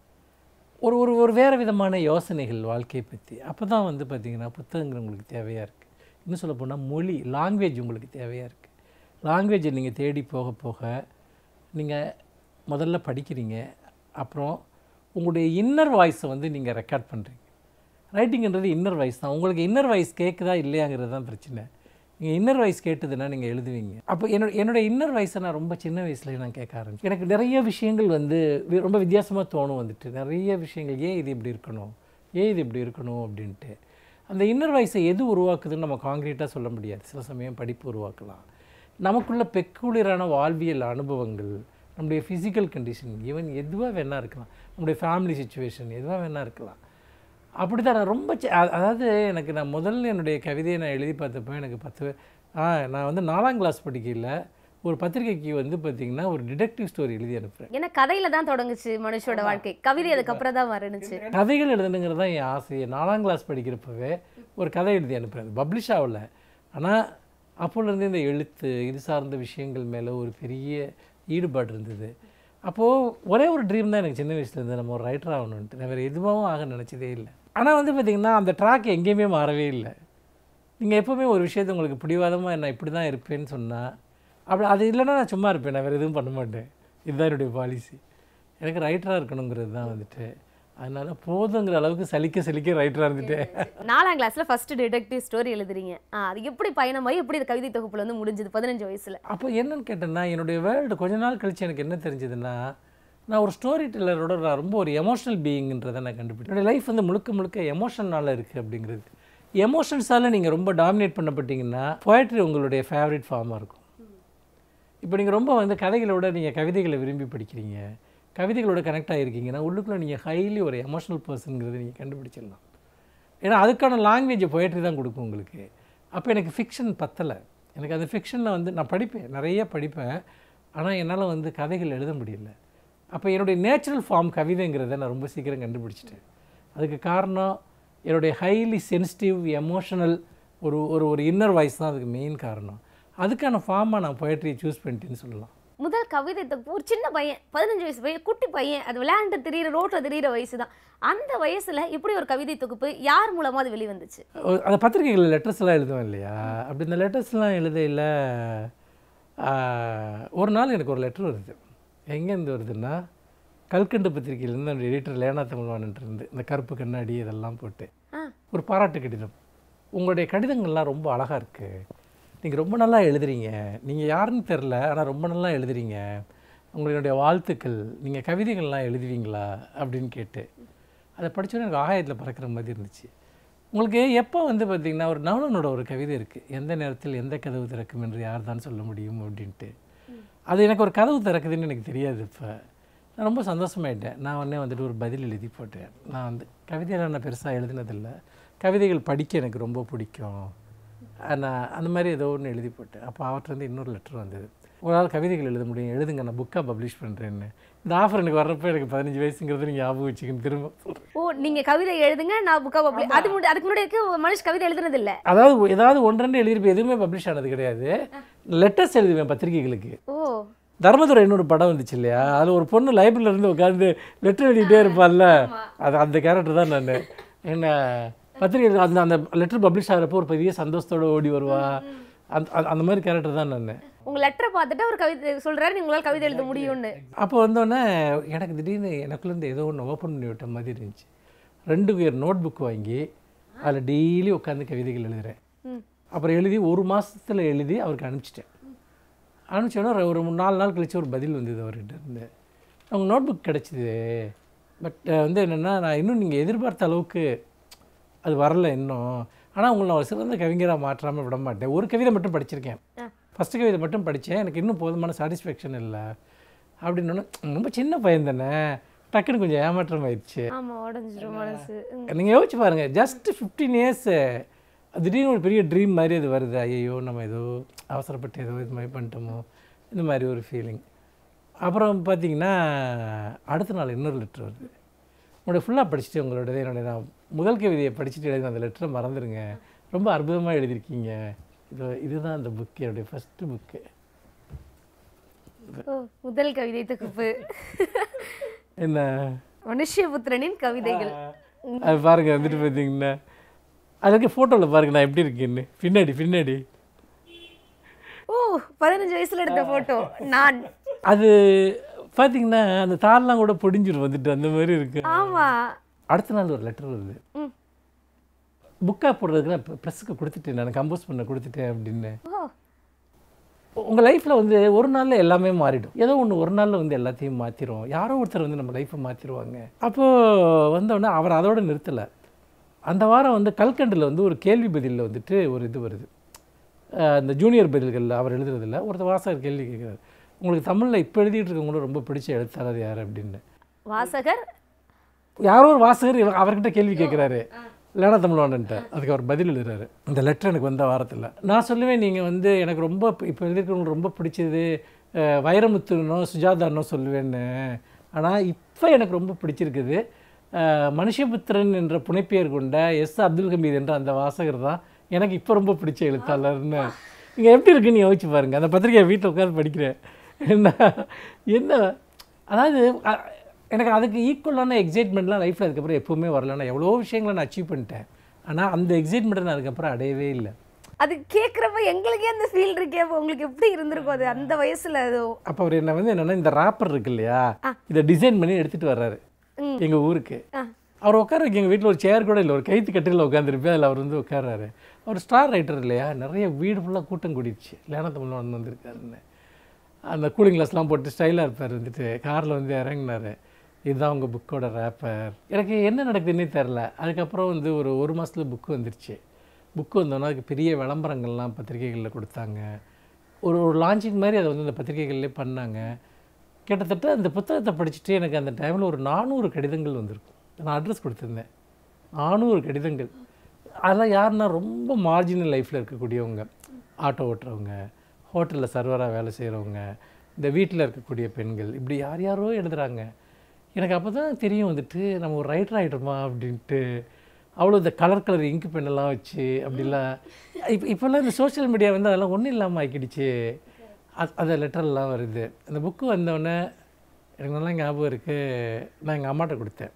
ஒரு ஒரு ஒரு வேறு விதமான யோசனைகள் வாழ்க்கையை பற்றி அப்போ தான் வந்து பார்த்திங்கன்னா புத்தகங்கள் உங்களுக்கு தேவையாக இருக்குது இன்னும் சொல்ல போனால் மொழி லாங்குவேஜ் உங்களுக்கு தேவையாக இருக்குது லாங்குவேஜை நீங்கள் தேடி போக போக நீங்கள் முதல்ல படிக்கிறீங்க அப்புறம் உங்களுடைய இன்னர் வாய்ஸை வந்து நீங்கள் ரெக்கார்ட் பண்ணுறீங்க ரைட்டிங்ன்றது இன்னர் வாய்ஸ் தான் உங்களுக்கு இன்னர் வாய்ஸ் கேட்குதா இல்லையாங்கிறது தான் பிரச்சனை நீங்கள் இன்னர் வாய்ஸ் கேட்டதுன்னா நீங்கள் எழுதுவீங்க அப்போ என்னோட என்னோட இன்னர் வாய்ஸை நான் ரொம்ப சின்ன வயசுலேயே நான் கேட்க ஆரம்பிச்சேன் எனக்கு நிறைய விஷயங்கள் வந்து வி- ரொம்ப வித்தியாசமாக தோணும் வந்துட்டு நிறைய விஷயங்கள் ஏன் இது இப்படி இருக்கணும் ஏன் இது இப்படி இருக்கணும் அப்படின்ட்டு அந்த இன்னர் வாய்ஸை எது உருவாக்குதுன்னு நம்ம காங்கிரீட்டாக சொல்ல முடியாது சில சமயம் படிப்பு உருவாக்கலாம் நமக்குள்ள பெக்குலியரான வாழ்வியல் அனுபவங்கள் நம்முடைய ஃபிசிக்கல் கண்டிஷன் ஈவன் எதுவாக வேணா இருக்கலாம் நம்முடைய ஃபேமிலி சுச்சுவேஷன் எதுவாக வேணா இருக்கலாம் அப்படி தான் நான் ரொம்ப சி- அ- அதாவது எனக்கு நான் முதல்ல என்னுடைய கவிதையை நான் எழுதி பார்த்தப்போ எனக்கு பத்து ஆ நான் வந்து நாலாம் கிளாஸ் படிக்கையில் ஒரு பத்திரிக்கைக்கு வந்து பார்த்திங்கன்னா ஒரு டிடெக்டிவ் ஸ்டோரி எழுதி அனுப்புகிறேன் ஏன்னா கதையில தான் தொடங்குச்சு மனுஷோட வாழ்க்கை கவிதை அதுக்கப்புறம் தான் வரணுச்சு கதைகள் எழுதணுங்கிறது தான் என் ஆசை நாலாம் கிளாஸ் படிக்கிறப்பவே ஒரு கதை எழுதி அனுப்புகிறேன் பப்ளிஷ் ஆகல ஆனால் அப்போலேருந்து இந்த எழுத்து இது சார்ந்த விஷயங்கள் மேலே ஒரு பெரிய ஈடுபாடு இருந்தது அப்போது ஒரே ஒரு ட்ரீம் தான் எனக்கு சின்ன வயசுல இருந்து நம்ம ஒரு ரைட்டர் ஆகணுன்ட்டு நான் வேறு எதுவாகவும் ஆக நினச்சதே இல்லை ஆனால் வந்து பார்த்திங்கன்னா அந்த ட்ராக் எங்கேயுமே மாறவே இல்லை நீங்கள் எப்போவுமே ஒரு விஷயத்தை உங்களுக்கு பிடிவாதமாக நான் இப்படி தான் இருப்பேன்னு சொன்னால் அப்படி அது இல்லைன்னா நான் சும்மா இருப்பேன் நான் வேறு எதுவும் பண்ண மாட்டேன் இதுதான் என்னுடைய பாலிசி எனக்கு ரைட்டராக இருக்கணுங்கிறது தான் வந்துட்டு அதனால போதுங்கிற அளவுக்கு சலிக்க சலிக்க ரைட்டராக இருந்துட்டேன் நாலாம் கிளாஸ்ல ஃபர்ஸ்ட் டிடெக்டிவ் ஸ்டோரி எழுதுறீங்க ஆ, அது எப்படி பயணமாயி எப்படி இந்த கவிதை தொகுப்புல வந்து முடிஞ்சது பதினஞ்சு வயசுல அப்போ என்னன்னு கேட்டேன்னா என்னுடைய வேர்ல்டு கொஞ்ச நாள் கழிச்சு எனக்கு என்ன தெரிஞ்சதுன்னா நான் ஒரு ஸ்டோரி டெல்லரோட நான் ரொம்ப ஒரு எமோஷனல் பீயிங்ன்றதை நான் கண்டுபிடிச்சேன் என்னுடைய லைஃப் வந்து முழுக்க முழுக்க எமோஷனால் இருக்குது அப்படிங்கிறது எமோஷன்ஸால் நீங்கள் ரொம்ப டாமினேட் பண்ணப்பட்டீங்கன்னா poetry உங்களுடைய ஃபேவரட் ஃபார்மாக இருக்கும் இப்போ நீங்கள் ரொம்ப வந்து கதைகளோட நீங்கள் கவிதைகளை விரும்பி படிக்கிறீங்க கவிதைகளோட கனெக்ட் ஆகிருக்கீங்கன்னா உள்ளுக்குள்ளே நீங்கள் ஹைலி ஒரு எமோஷனல் பர்சனுங்கிறத நீங்கள் கண்டுபிடிச்சிடலாம் ஏன்னா அதுக்கான லாங்குவேஜ் poetry தான் கொடுக்கும் உங்களுக்கு அப்போ எனக்கு ஃபிக்ஷன் பத்தலை எனக்கு அந்த ஃபிக்ஷனில் வந்து நான் படிப்பேன் நிறைய படிப்பேன் ஆனால் என்னால் வந்து கதைகள் எழுத முடியல அப்போ என்னுடைய நேச்சுரல் ஃபார்ம் கவிதைங்கிறத நான் ரொம்ப சீக்கிரம் கண்டுபிடிச்சிட்டேன் அதுக்கு காரணம் என்னுடைய ஹைலி சென்சிட்டிவ் எமோஷனல் ஒரு ஒரு ஒரு இன்னர் வாய்ஸ் தான் அதுக்கு மெயின் காரணம் அதுக்கான ஃபார்மாக நான் போய்ட்ரியை சூஸ் பண்ணிட்டேன்னு சொல்லலாம் முதல் கவிதை தொகுப்பு ஒரு சின்ன பையன் பதினஞ்சு வயசு பையன் குட்டி பையன் அது விளையாண்டு திரியிற ரோட்ல திரியிற வயசு தான் அந்த வயசுல இப்படி ஒரு கவிதை தொகுப்பு யார் மூலமா அது வெளிவந்துச்சு ஒரு- அந்த பத்திரிகைகளில் லெட்டர்ஸ்லாம் எழுதுவேன் இல்லையா அப்படி இந்த லெட்டர்ஸ்லாம் எழுதையில் ஒரு நாள் எனக்கு ஒரு லெட்டர் வருது எங்கேருந்து வருதுன்னா கல்கண்டு பத்திரிகையிலேருந்து அந்த எடிட்டர் லேனா தமிழ்வான்ட்டு இருந்து இந்த கருப்பு கண்ணாடி இதெல்லாம் போட்டு ஆ ஒரு பாராட்டு கடிதம் உங்களுடைய கடிதங்கள்லாம் ரொம்ப அழகாக இருக்குது நீங்கள் ரொம்ப நல்லா எழுதுறீங்க நீங்கள் யாருன்னு தெரில ஆனால் ரொம்ப நல்லா எழுதுறீங்க உங்களுடைய வாழ்த்துக்கள் நீங்கள் கவிதைகள்லாம் எழுதுவீங்களா அப்படின்னு கேட்டு அதை படிச்சோன்னே எனக்கு ஆகாயத்தில் பறக்கிற மாதிரி இருந்துச்சு உங்களுக்கு எப்போ வந்து பார்த்தீங்கன்னா ஒரு நவனனோட ஒரு கவிதை இருக்குது எந்த நேரத்தில் எந்த கதவு திறக்கும் என்று யார் தான் சொல்ல முடியும் அப்படின்ட்டு அது எனக்கு ஒரு கதவு திறக்குதுன்னு எனக்கு தெரியாது இப்போ நான் ரொம்ப சந்தோஷமாயிட்டேன் நான் உடனே வந்துட்டு ஒரு பதில் எழுதி போட்டேன் நான் வந்து கவிதையெல்லாம் நான் பெருசாக எழுதினதில்லை கவிதைகள் படிக்க எனக்கு ரொம்ப பிடிக்கும் அஹ் நான் அந்த மாதிரி ஏதோ ஒன்று எழுதி போட்டேன் அப்போ அவர்கிட்ட இன்னொரு லெட்டர் வந்தது ஒரு நாள் கவிதைகள் எழுத முடியும் எழுதுங்க நான் புக்காக பப்ளிஷ் பண்ணுறேன்னு இந்த ஆஃபர் எனக்கு வர்றப்போ எனக்கு பதினஞ்சு வயசுங்கிறது நீங்கள் ஞாபகம் வச்சுக்கன்னு திரும்ப சொல்கிறேன் ஓ நீங்க கவிதை எழுதுங்க நான் புக்கா பப்ளிக் அது முன்னாடி அதுக்கு முன்னாடி வரைக்கும் மனுஷ் கவிதை எழுதுனது இல்ல அதாவது ஏதாவது ஒன்று ரெண்டு எழுதியிருப்பேன் எதுவுமே பப்ளிஷ் ஆனது கிடையாது லெட்டர்ஸ் எழுதுவேன் பத்திரிகைகளுக்கு ஓ தர்மதுரை இன்னொரு படம் வந்துச்சு இல்லையா அதில் ஒரு பொண்ணு லைப்ரரியில இருந்து உட்காந்து லெட்டர் எழுதிட்டே இருப்பாள்ல அது அந்த கேரக்டர் தான் நான் என்ன பத்திரிகை அந்த அந்த லெட்டர் பப்ளிஷ் ஆகிறப்போ ஒரு பெரிய சந்தோஷத்தோட ஓடி வருவா அந்த அந்த- அந்த மாதிரி கேரக்டர் தான் நான் உங்க லெட்டரை பார்த்துட்டு அவர் கவிதை சொல்றாரு நீ உங்களால கவிதை எழுத முடியும்னு அப்போ வந்தோடனே எனக்கு திடீர்னு எனக்குள்ளேருந்து ஏதோ ஒன்று ஓப்பன் பண்ணி விட்ட மாதிரி இருந்துச்சு ரெண்டு பேர் நோட் புக் வாங்கி அதில் டெய்லி உட்காந்து கவிதைகள் எழுதுறேன் ம். அப்புறம் எழுதி ஒரு மாசத்துல எழுதி அவருக்கு அனுப்பிச்சிட்டேன் அனுப்பிச்சோன்னா ஒரு- ஒரு மூணு நாலு நாள் கழிச்சு ஒரு பதில் வந்தது அவர்கிட்ட இருந்து அவங்க நோட் புக் கிடச்சிது பட் வந்து என்னென்னா நான் இன்னும் நீங்கள் எதிர்பார்த்த அளவுக்கு அது வரல இன்னும் ஆனால் உங்களை நான் ஒரு சிறந்த கவிஞராக மாற்றாமல் விட மாட்டேன் ஒரு கவிதை மட்டும் படிச்சிருக்கேன் ஆ. ஃபஸ்ட்டு கவிதை மட்டும் படித்தேன் எனக்கு இன்னும் போதுமான சாட்டிஸ்ஃபேக்ஷன் இல்லை அப்படின்னு ரொம்ப சின்ன பையன் தானே டக்குன்னு கொஞ்சம் ஏமாற்றம் ஆயிடுச்சு ஆமா உடஞ்சிரும் மனசு ம். நீங்கள் யோசிச்சு பாருங்கள் ஜஸ்ட் ஃபிஃப்டீன் இயர்ஸு திடீர்னு ஒரு பெரிய ட்ரீம் மாதிரி அது வருது ஐயோ நம்ம ஏதோ அவசரப்பட்டு ஏதோ இது மாதிரி பண்ணிட்டோமோ இந்த மாதிரி ஒரு ஃபீலிங் அப்புறம் பார்த்தீங்கன்னா அடுத்த நாள் இன்னொரு லெட்டர் வருது உங்களோட ஃபுல்லாக படிச்சுட்டு உங்களோட என்னுடைய நான் முதல் கவிதையை படிச்சுட்டு எழுதின அந்த லெட்டரை மறந்துடுங்க ரொம்ப அற்புதமாக எழுதியிருக்கீங்க இது இதுதான் அந்த புக்கு என்னுடைய ஃபஸ்ட்டு புக்கு ஓ முதல் கவிதை தொகுப்பு என்ன மனுஷ்யபுத்திரனின் கவிதைகள் அது பாருங்க வந்துட்டு பார்த்தீங்கன்னா அதுக்கு ஃபோட்டோவில் பாருங்க நான் எப்படி இருக்கேன்னு பின்னாடி பின்னாடி ஓ பதினஞ்சு வயசுல எடுத்த போட்டோ நான் அது பார்த்தீங்கன்னா அந்த தாள்லாம் கூட பொடிஞ்சிரும் வந்துட்டு அந்த மாதிரி இருக்கு ஆமா அடுத்த நாள் ஒரு லெட்டர் வருது ம். புக்காக போடுறதுக்கு நான் ப்ரெஸ்ஸுக்கு கொடுத்துட்டேன் நான் கம்போஸ் பண்ண கொடுத்துட்டேன் அப்படின்னு ஓ உங்கள் லைஃப்பில் வந்து ஒரு நாளில் எல்லாமே மாறிடும் ஏதோ ஒன்று ஒரு நாளில் வந்து எல்லாத்தையும் மாற்றிடும் யாரோ ஒருத்தர் வந்து நம்ம லைஃப்பை மாற்றிடுவாங்க அப்போது வந்தோடனே அவர் அதோட நிறுத்தலை அந்த வாரம் வந்து கல்கண்டில் வந்து ஒரு கேள்வி பதிலில் வந்துட்டு ஒரு இது வருது அஹ் இந்த ஜூனியர் பதில்களில் அவர் எழுதுறதில்ல ஒருத்தர் வாசகர் கேள்வி கேட்குறாரு உங்களுக்கு தமிழில் இப்போ எழுதிட்டு இருக்கவங்களும் ரொம்ப பிடிச்ச எழுத்தாளர் யார் அப்படின்னு வாசகர் யாரோ ஒரு வாசகர் இவ- அவர்கிட்ட கேள்வி கேட்குறாரு லேனா தமிழ்வாணன்ட்ட அதுக்கு அவர் பதில் எழுதுறாரு இந்த லெட்டர் எனக்கு வந்த வாரத்தில் நான் சொல்லுவேன் நீங்கள் வந்து எனக்கு ரொம்ப இப்போ எழுதிருக்கவங்களுக்கு ரொம்ப பிடிச்சது அஹ், வைரமுத்துனோ சுஜாதானோ சொல்லுவேன்னு ஆனால் இப்போ எனக்கு ரொம்ப பிடிச்சிருக்குது அஹ், மனுஷபுத்திரன் என்ற புனைப்பெயர் கொண்ட எஸ் அப்துல் ஹமீத் என்ற அந்த வாசகர் தான் எனக்கு இப்போ ரொம்ப பிடிச்ச எழுத்தாளர்னு இங்கே எப்படி இருக்குன்னு யோசிச்சு பாருங்க அந்த பத்திரிக்கையை வீட்டில் உட்காந்து படிக்கிறேன் என்ன என்ன அதாவது அ- எனக்கு அதுக்கு ஈக்குவலான எக்ஸைட்மெண்ட்லாம் லைஃப்பில் அதுக்கப்புறம் எப்பவுமே வரல நான் எவ்வளோ விஷயங்களை நான் அச்சீவ் பண்ணிட்டேன் ஆனால் அந்த எக்ஸைட்மெண்ட்டை நான் அதுக்கப்புறம் அடையவே இல்லை அது கேக்குறப்ப எங்களுக்கே அந்த ஃபீல் இருக்கே அப்போ உங்களுக்கு எப்படி இருந்திருக்கும் அது அந்த வயசுல அது அப்போ அவர் என்ன வந்து என்னென்னா இந்த ராப்பர் இருக்கு இல்லையா இதை டிசைன் பண்ணி எடுத்துகிட்டு வர்றாரு ம். எங்கள் ஊருக்கு ஆ. அவர் உட்கார வைக்க எங்கள் வீட்டில் ஒரு சேர் கூட இல்லை ஒரு கைத்து கட்டிலில் உட்காந்துருப்பேன் அதில் அவர் வந்து உட்கார்றாரு அவர் ஸ்டார் ரைட்டர் இல்லையா நிறைய வீடு ஃபுல்லாக கூட்டம் கூடிடுச்சு லேனா தமிழ் வந்து வந்திருக்காருன்னு அந்த கூலிங் கிளாஸ்லாம் போட்டு ஸ்டைலாக இருப்பார் வந்துட்டு காரில் வந்து இறங்குனாரு இதுதான் உங்கள் புக்கோட ரேப்பர் எனக்கு என்ன நடக்குதுன்னே தெரில அதுக்கப்புறம் வந்து ஒரு ஒரு மாதத்துல புக்கு வந்துருச்சு புக்கு வந்தோன்னா அதுக்கு பெரிய விளம்பரங்கள்லாம் பத்திரிகைகளில் கொடுத்தாங்க ஒரு ஒரு லான்ச்சிங் மாதிரி அதை வந்து அந்த பத்திரிகைகள்லேயே பண்ணாங்க கிட்டத்தட்ட அந்த புத்தகத்தை படிச்சுட்டு எனக்கு அந்த டைமில் ஒரு நானூறு கடிதங்கள் வந்திருக்கும் நான் அட்ரஸ் கொடுத்துருந்தேன் நானூறு கடிதங்கள் அதெல்லாம் யாருன்னா ரொம்ப மார்ஜினல் லைஃப்பில் இருக்கக்கூடியவங்க ஆட்டோ ஓட்டுறவங்க ஹோட்டலில் சர்வராக வேலை செய்கிறவங்க இந்த வீட்டில் இருக்கக்கூடிய பெண்கள் இப்படி யார் யாரோ எழுதுகிறாங்க எனக்கு அப்போ தான் தெரியும் வந்துட்டு நம்ம ஒரு ரைட்டர் ஆகிட்டோமா அப்படின்ட்டு அவ்வளோ இந்த கலர் கலர் இங்கு பெண்ணெல்லாம் வச்சு அப்படிலாம் இப்போ இப்போல்லாம் இந்த சோஷியல் மீடியா வந்து அதெல்லாம் ஒன்றும் இல்லாமல் ஆக்கிடுச்சு அது அந்த லெட்டர்லாம் வருது அந்த புக்கு வந்தோடனே எனக்கு நல்லா ஞாபகம் இருக்குது நான் எங்கள் அம்மாட்ட கொடுத்தேன்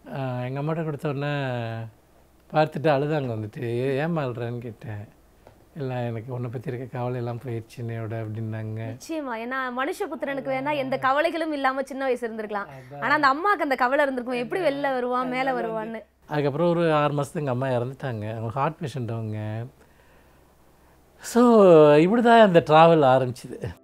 எங்கள் அம்மாட்ட கொடுத்த உடனே பார்த்துட்டு அழுதாங்க வந்துட்டு ஏன் அழுறேன்னு கேட்டேன் இல்லை எனக்கு உன்னை பற்றி இருக்க கவலை எல்லாம் போயிடுச்சு என்னையோட அப்படின்னாங்க நிச்சயமா ஏன்னா மனுஷபுத்திரனுக்கு வேணா எந்த கவலைகளும் இல்லாம சின்ன வயசு இருந்திருக்கலாம் ஆனா அந்த அம்மாக்கு அந்த கவலை இருந்திருக்கும் எப்படி வெளில வருவான் மேல வருவான்னு அதுக்கப்புறம் ஒரு ஆறு மாதத்துக்கு எங்கள் அம்மா இறந்துட்டாங்க அவங்க ஹார்ட் பேஷண்ட் அவங்க ஸோ இப்படி தான் அந்த ட்ராவல் ஆரம்பிச்சுது